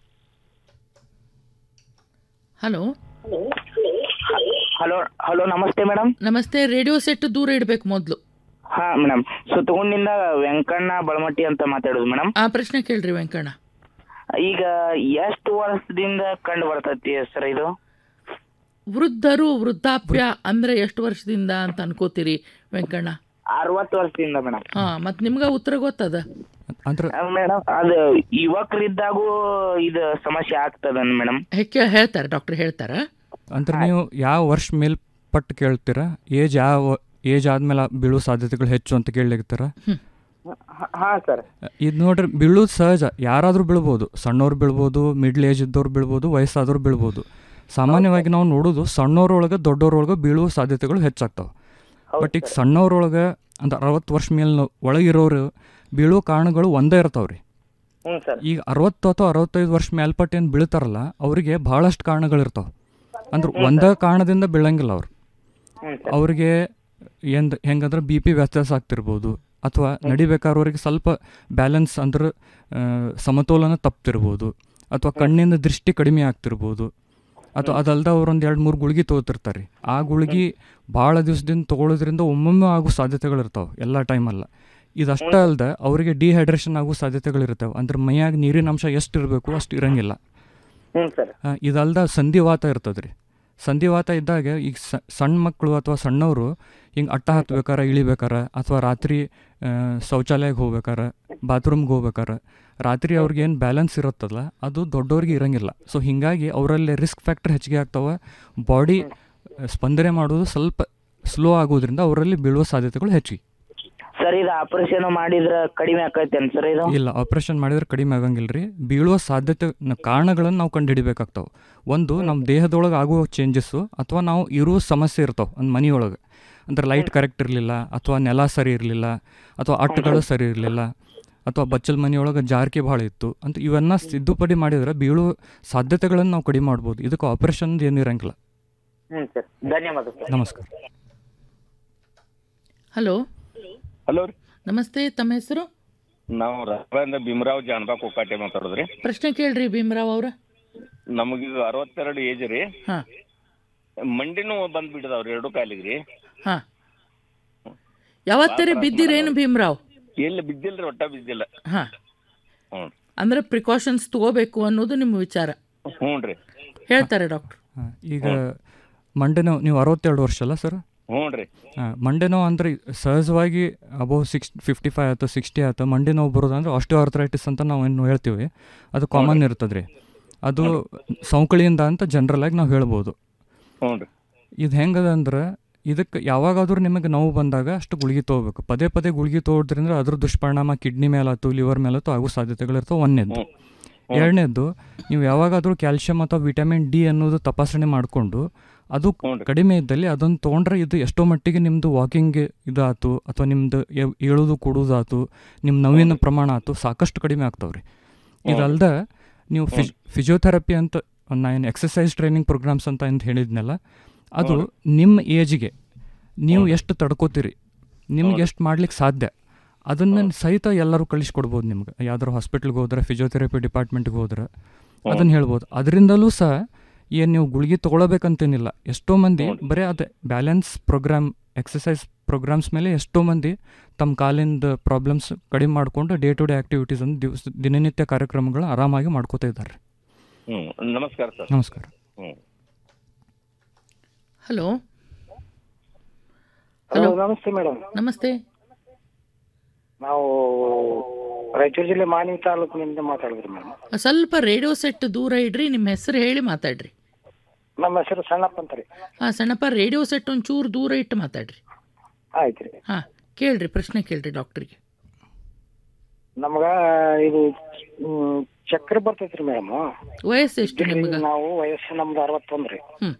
hello hello hello namaste madam namaste radio set ದೂರ ಇಡಬೇಕು ಮೊದಲು ಹಾ ಮೇಡಮ್ ಸುತ್ತಗುಂಡಿಂದ ವೆಂಕಣ್ಣ ಬಳಮಟ್ಟಿ ಅಂತ ಮಾತಾಡೋದು ಮೇಡಮ್ ಆ ಪ್ರಶ್ನೆ ಕೇಳ್ರಿ ವೆಂಕಣ್ಣ ಈಗ ಎಷ್ಟು ವರ್ಷದಿಂದ ಕಂಡು ಬರ್ತೈತಿ ಸರ್ ಇದು ವೃದ್ಧರು ವೃದ್ಧಾಪ್ಯ ಅಂದ್ರೆ ಎಷ್ಟು ವರ್ಷದಿಂದ ಅಂತ ಅನ್ಕೋತೀರಿ ವೆಂಕಣ್ಣ ಅರವತ್ತು ವರ್ಷದಿಂದ ಮೇಡಮ್ ಹಾ ಮತ್ ನಿಮ್ಗ ಉತ್ತರ ಗೊತ್ತದ ಅಂದ್ರೆ ಮೇಡಮ್ ಅದು ಯುವಕರಿದ್ದಾಗೂ ಇದು ಸಮಸ್ಯೆ ಆಗ್ತದ ಮೇಡಮ್ ಹೆಚ್ಚು ಹೇಳ್ತಾರೆ ಡಾಕ್ಟರ್ ಹೇಳ್ತಾರ ಅಂದ್ರೆ ನೀವು ಯಾವ ವರ್ಷ ಮೇಲ್ಪಟ್ಟು ಕೇಳ್ತೀರಾ ಏಜ್ ಯಾವ ಏಜ್ ಆದ್ಮೇಲೆ ಬೀಳೋ ಸಾಧ್ಯತೆಗಳು ಹೆಚ್ಚು ಅಂತ ಕೇಳಲಿಕ್ತಾರ ಹಾ ಸರ್ ಇದು ನೋಡ್ರಿ ಬೀಳೋದು ಸಹಜ ಯಾರಾದರೂ ಬೀಳ್ಬೋದು ಸಣ್ಣವ್ರು ಬೀಳ್ಬೋದು ಮಿಡ್ಲ್ ಏಜ್ ಇದ್ದವ್ರು ಬೀಳ್ಬೋದು ವಯಸ್ಸಾದವ್ರು ಬೀಳ್ಬೋದು ಸಾಮಾನ್ಯವಾಗಿ ನಾವು ನೋಡೋದು ಸಣ್ಣವ್ರೊಳಗೆ ದೊಡ್ಡವ್ರೊಳಗೆ ಬೀಳುವ ಸಾಧ್ಯತೆಗಳು ಹೆಚ್ಚಾಗ್ತಾವೆ ಬಟ್ ಈಗ ಸಣ್ಣವ್ರೊಳಗೆ ಅಂದ್ರೆ ಅರವತ್ತು ವರ್ಷ ಮೇಲೆ ಒಳಗಿರೋರು ಬೀಳೋ ಕಾರಣಗಳು ಒಂದೇ ಇರ್ತಾವೆ ರೀ ಹ್ಞೂ ಸರ್ ಈಗ ಅರವತ್ತು ಅಥವಾ ಅರವತ್ತೈದು ವರ್ಷ ಮೇಲ್ಪಟ್ಟು ಏನು ಬೀಳ್ತಾರಲ್ಲ ಅವರಿಗೆ ಭಾಳಷ್ಟು ಕಾರಣಗಳಿರ್ತಾವೆ ಅಂದ್ರೆ ಒಂದೇ ಕಾರಣದಿಂದ ಬೀಳಂಗಿಲ್ಲ ಅವ್ರು ಅವ್ರಿಗೆ ಎಂದ್ ಹೆಂಗಂದ್ರೆ ಬಿ ಪಿ ವ್ಯತ್ಯಾಸ ಆಗ್ತಿರ್ಬೋದು ಅಥವಾ ನಡಿಬೇಕಾದ್ರೆ ಅವ್ರಿಗೆ ಸ್ವಲ್ಪ ಬ್ಯಾಲೆನ್ಸ್ ಅಂದ್ರೆ ಆ, ಸಮತೋಲನ ತಪ್ತಿರ್ಬೋದು ಅಥವಾ ಕಣ್ಣಿನ ದೃಷ್ಟಿ ಕಡಿಮೆ ಆಗ್ತಿರ್ಬೋದು ಅಥವಾ ಅದಲ್ದ ಅವ್ರೊಂದು ಎರಡು ಮೂರು ಗುಳಿಗೆ ತೊಗೋತಿರ್ತಾರೆ ಆ ಗುಳಿಗೆ ಭಾಳ ದಿವಸದಿಂದ ತೊಗೊಳೋದ್ರಿಂದ ಒಮ್ಮೊಮ್ಮೆ ಆಗೋ ಸಾಧ್ಯತೆಗಳಿರ್ತಾವೆ ಎಲ್ಲ ಟೈಮಲ್ಲ ಇದಷ್ಟೇ ಅಲ್ದೆ ಅವರಿಗೆ ಡಿಹೈಡ್ರೇಷನ್ ಆಗೋ ಸಾಧ್ಯತೆಗಳಿರ್ತಾವೆ ಅಂದ್ರೆ ಮೈಯಾಗ ನೀರಿನ ಅಂಶ ಎಷ್ಟು ಇರಬೇಕು ಅಷ್ಟು ಇರಂಗಿಲ್ಲ ಹ್ಞೂ ಸರ್ ಆ, ಇದಲ್ದ ಸಂಧಿವಾತ ಇರ್ತದೆ ರೀ ಸಂಧಿವಾತ ಇದ್ದಾಗ ಈಗ ಸ- ಸಣ್ಣ ಮಕ್ಕಳು ಅಥವಾ ಸಣ್ಣವರು ಹಿಂಗೆ ಅಟ್ಟ ಹತ್ಬೇಕಾರ ಇಳಿಬೇಕಾರ ಅಥವಾ ರಾತ್ರಿ ಆ, ಶೌಚಾಲಯಕ್ಕೆ ಹೋಗ್ಬೇಕಾರ ಬಾತ್ರೂಮ್ಗೆ ಹೋಗ್ಬೇಕಾರ ರಾತ್ರಿ ಅವ್ರಿಗೆ ಏನು ಬ್ಯಾಲೆನ್ಸ್ ಇರುತ್ತಲ್ಲ ಅದು ದೊಡ್ಡವ್ರಿಗೆ ಇರಂಗಿಲ್ಲ ಸೊ ಹೀಗಾಗಿ ಅವರಲ್ಲಿ ರಿಸ್ಕ್ ಫ್ಯಾಕ್ಟರ್ ಹೆಚ್ಚಿಗೆ ಆಗ್ತಾವೆ ಬಾಡಿ ಸ್ಪಂದನೆ ಮಾಡೋದು ಸ್ವಲ್ಪ ಸ್ಲೋ ಆಗೋದ್ರಿಂದ ಅವರಲ್ಲಿ ಬೀಳುವ ಸಾಧ್ಯತೆಗಳು ಹೆಚ್ಚಿಗೆ ಸರ್ ಇದು ಆಪರೇಷನ್ ಮಾಡಿದ್ರ ಕಡಿಮೆ ಆಕೈತೇನ್ ಸರ್ ಇದು ಇಲ್ಲ ಆಪ್ರೇಷನ್ ಮಾಡಿದ್ರೆ ಕಡಿಮೆ ಆಗಂಗಿಲ್ಲ ರೀ ಬೀಳುವ ಸಾಧ್ಯತೆ ನ- ಕಾರಣಗಳನ್ನು ನಾವು ಕಂಡು ಹಿಡಿಬೇಕಾಗ್ತಾವೆ ಒಂದು ನಮ್ಮ ದೇಹದೊಳಗೆ ಆಗುವ ಚೇಂಜಸ್ಸು ಅಥವಾ ನಾವು ಇರುವ ಸಮಸ್ಯೆ ಇರ್ತಾವೆ ಒಂದು ಮನೆಯೊಳಗೆ ಅಂದ್ರೆ ಲೈಟ್ ಕರೆಕ್ಟ್ ಇರಲಿಲ್ಲ ಅಥವಾ ನೆಲ ಸರಿ ಇರಲಿಲ್ಲ ಅಥವಾ ಅಟ್ಟುಗಳು ಸರಿ ಇರಲಿಲ್ಲ ಅಥವಾ ಬಚ್ಚಲ್ ಮನೆಯೊಳಗೆ ಜಾರಿಕೆ ಭಾಳ ಇತ್ತು ಅಂತ ಇವನ್ನ ಸಿದ್ಧಪಡಿ ಮಾಡಿದ್ರೆ ಬೀಳುವ ಸಾಧ್ಯತೆಗಳನ್ನು ನಾವು ಕಡಿಮೆ ಮಾಡ್ಬೋದು ಇದಕ್ಕೆ ಆಪ್ರೇಷನ್ ಏನು ಇರಂಗಿಲ್ಲ ಹ್ಞೂ ಸರ್ ಧನ್ಯವಾದ ಸರ್ ನಮಸ್ಕಾರ ಹಲೋ ಹಲೋ ರೀ ನಮಸ್ತೆ ತಮ್ಮ ಹೆಸರು ನಾವು ರಾಘವೇಂದ್ರ ಭೀಮರಾವ್ ಜಾನಬಾ ಕೊಕ್ಕಾಟೆ ಮಾತಾಡೋದ್ರಿ ಪ್ರಶ್ನೆ ಕೇಳ್ರಿ ಭೀಮರಾವ್ ಅವ್ರ ನಮಗೀಗ ಅರವತ್ತೆರಡು ಏಜ್ ರೀ ಹಾ ಮಂಡಿನೂ ಬಂದ್ ಬಿಡದವ್ರಿ ಎರಡು ಕಾಲಿಗೆ ರೀ ಹಾ ಯಾವತ್ತರೆ ಬಿದ್ದಿರೇನು ಭೀಮರಾವ್ ಎಲ್ಲಿ ಬಿದ್ದಿಲ್ರಿ ಒಟ್ಟ ಬಿದ್ದಿಲ್ಲ ಹಾ ಹ್ಞೂ ಅಂದ್ರೆ ಪ್ರಿಕಾಷನ್ಸ್ ತಗೋಬೇಕು ಅನ್ನೋದು ನಿಮ್ಮ ವಿಚಾರ ಹ್ಞೂ ರೀ ಹೇಳ್ತಾರೆ ಡಾಕ್ಟರ್ ಈಗ ಮಂಡೆ ನೋವು ನೀವು ಅರವತ್ತೆರಡು ವರ್ಷ ಅಲ್ಲ ಸರ್ ಹ್ಞೂ ರೀ ಮಂಡೆ ನೋವು ಅಂದರೆ ಸಹಜವಾಗಿ ಅಬೌವ್ ಸಿಕ್ಸ್ ಫಿಫ್ಟಿ ಫೈವ್ ಆಯ್ತು ಸಿಕ್ಸ್ಟಿ ಆಯ್ತು ಮಂಡೆ ನೋವು ಬರೋದು ಅಂದ್ರೆ ಆಸ್ಟಿಯೋಆರ್ಥರೈಟಿಸ್ ಅಂತ ನಾವು ಏನು ಹೇಳ್ತೀವಿ ಅದು ಕಾಮನ್ ಇರ್ತದೆ ರೀ ಅದು ಸೌಕಳಿಯಿಂದ ಅಂತ ಜನರಲ್ ಆಗಿ ನಾವು ಹೇಳ್ಬೋದು ಹ್ಞೂ ರೀ ಇದು ಹೆಂಗದ ಅಂದ್ರೆ ಇದಕ್ಕೆ ಯಾವಾಗಾದ್ರೂ ನಿಮಗೆ ನೋವು ಬಂದಾಗ ಅಷ್ಟು ಗುಳಿಗೆ ತೊಗೋಬೇಕು ಪದೇ ಪದೇ ಗುಳಿಗೆ ತೊಗೊಳ್ದ್ರಿಂದ ಅದ್ರ ದುಷ್ಪರಿಣಾಮ ಕಿಡ್ನಿ ಮೇಲಾತು ಲಿವರ್ ಮೇಲಾತು ಆಗೋ ಸಾಧ್ಯತೆಗಳಿರ್ತವೆ ಒಂದನೇದ್ದು ಎರಡನೇದ್ದು ನೀವು ಯಾವಾಗಾದರೂ ಕ್ಯಾಲ್ಶಿಯಂ ಅಥವಾ ವಿಟಮಿನ್ ಡಿ ಅನ್ನೋದು ತಪಾಸಣೆ ಮಾಡಿಕೊಂಡು ಅದು ಕಡಿಮೆ ಇದ್ದಲ್ಲಿ ಅದನ್ನು ತೊಗೊಂಡ್ರೆ ಇದು ಎಷ್ಟೋ ಮಟ್ಟಿಗೆ ನಿಮ್ಮದು ವಾಕಿಂಗ್ ಇದಾತು ಅಥವಾ ನಿಮ್ಮದು ಏಳೋದು ಕೂಡೋದಾತು ನಿಮ್ಮ ನೋವಿನ ಪ್ರಮಾಣ ಆತು ಸಾಕಷ್ಟು ಕಡಿಮೆ ಆಗ್ತಾವ್ರಿ ಇದಲ್ದ ನೀವು ಫಿಜ್ ಫಿಸಿಯೋಥೆರಪಿ ಅಂತ ನಾನು ಎಕ್ಸಸೈಸ್ ಟ್ರೈನಿಂಗ್ ಪ್ರೋಗ್ರಾಮ್ಸ್ ಅಂತ ಅಂತ ಹೇಳಿದ್ನಲ್ಲ ಅದು ನಿಮ್ಮ ಏಜ್ಗೆ ನೀವು ಎಷ್ಟು ತಡ್ಕೋತೀರಿ ನಿಮ್ಗೆ ಎಷ್ಟು ಮಾಡ್ಲಿಕ್ಕೆ ಸಾಧ್ಯ ಅದನ್ನ ಸಹಿತ ಎಲ್ಲರೂ ಕಳಿಸ್ಕೊಡ್ಬೋದು ನಿಮ್ಗೆ ಯಾವ್ದಾರು ಹಾಸ್ಪಿಟ್ಲ್ಗೆ ಹೋದ್ರೆ ಫಿಸಿಯೋಥೆರಪಿ ಡಿಪಾರ್ಟ್ಮೆಂಟ್ಗೆ ಹೋದ್ರೆ ಅದನ್ನ ಹೇಳ್ಬೋದು ಅದರಿಂದಲೂ ಸಹ ಏನು ನೀವು ಗುಳಿಗೆ ತೊಗೊಳಬೇಕಂತೇನಿಲ್ಲ ಎಷ್ಟೋ ಮಂದಿ ಬರೀ ಅದೇ ಬ್ಯಾಲೆನ್ಸ್ ಪ್ರೋಗ್ರಾಮ್ ಎಕ್ಸಸೈಸ್ ಪ್ರೋಗ್ರಾಮ್ಸ್ ಮೇಲೆ ಎಷ್ಟೋ ಮಂದಿ ತಮ್ಮ ಕಾಲಿಂದ ಪ್ರಾಬ್ಲಮ್ಸ್ ಕಡಿಮೆ ಮಾಡಿಕೊಂಡು ಡೇ ಟು ಡೇ ಆ್ಯಕ್ಟಿವಿಟೀಸ್ ಅನ್ನು ದಿವಸ ದಿನನಿತ್ಯ ಕಾರ್ಯಕ್ರಮಗಳು ಆರಾಮಾಗಿ ಮಾಡ್ಕೋತಾ ಇದ್ದಾರೆ ಹ್ಞೂ ನಮಸ್ಕಾರ ಸರ್ ನಮಸ್ಕಾರ ಹ್ಞೂ ಹಲೋ ಹಲೋ ನಮಸ್ತೆ ಮೇಡಮ್ ನಮಸ್ತೆ ನಾವು ರಾಯಚೂರು ಜಿಲ್ಲೆ ಮಾನ್ವಿ ತಾಲೂಕಿನಿಂದ ಮಾತಾಡಿದ್ರಿ ಮೇಡಮ್ ಸ್ವಲ್ಪ ರೇಡಿಯೋ ಸೆಟ್ ದೂರ ಇಡ್ರಿ ನಿಮ್ಮ ಹೆಸರು ಹೇಳಿ ಮಾತಾಡ್ರಿ ನಮ್ಮ ಹೆಸರು ಸಣ್ಣಪ್ಪ ಅಂತ ರೀ ಹಾಂ ಸಣ್ಣಪ್ಪ ರೇಡಿಯೋ ಸೆಟ್ ಒಂಚೂರು ದೂರ ಇಟ್ಟು ಮಾತಾಡ್ರಿ ಆಯ್ತು ರೀ ಹಾಂ ಕೇಳ್ರಿ ಪ್ರಶ್ನೆ ಕೇಳ್ರಿ ಡಾಕ್ಟ್ರಿಗೆ ನಮ್ಗ ಇದು ಹ್ಮ್, ಚಕ್ರ ಬರ್ತೈತ್ರಿ ಮೇಡಮ್ ವಯಸ್ಸು ಎಷ್ಟು ನಿಮ್ಗೆ ನಾವು ವಯಸ್ಸು ನಮ್ದು ಅರವತ್ತೊಂದು ರೀ ಹ್ಮ್.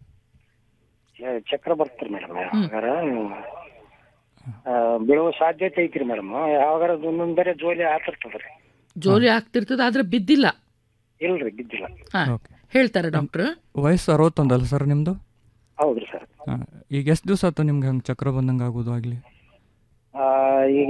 ಏ, ಚಕ್ರ ಬರ್ತೈತ್ರಿ ಮೇಡಮ್ ಯಾವಾಗಾರ ಆ, ಬೀಳುವ ಸಾಧ್ಯತೆ ಐತ್ರಿ ಮೇಡಮ್ ಯಾವಾಗಾರ ಒಂದೊಂದ್ ಬೇರೆ ಜೋಲಿ ಆತಿರ್ತದ್ರಿ ಜೋಲಿ ಆಗ್ತಿರ್ತದ ಆದ್ರೆ ಬಿದ್ದಿಲ್ಲ ಇಲ್ರಿ ಬಿದ್ದಿಲ್ಲ ಹಾಂ ಹೇಳ್ತಾರೆ ಡಾಕ್ಟ್ರ್ ವಯಸ್ಸು ಅರವತ್ತೊಂದಲ್ಲ ಸರ್ ನಿಮ್ಮದು ಹೌದ್ರಿ ಸರ್ ಈಗ ಎಷ್ಟು ದಿವಸ ಆಯ್ತು ನಿಮ್ಗೆ ಹಂಗೆ ಚಕ್ರ ಬಂದಂಗೆ ಆಗೋದು ಆಗಲಿ ಆ, ಈಗ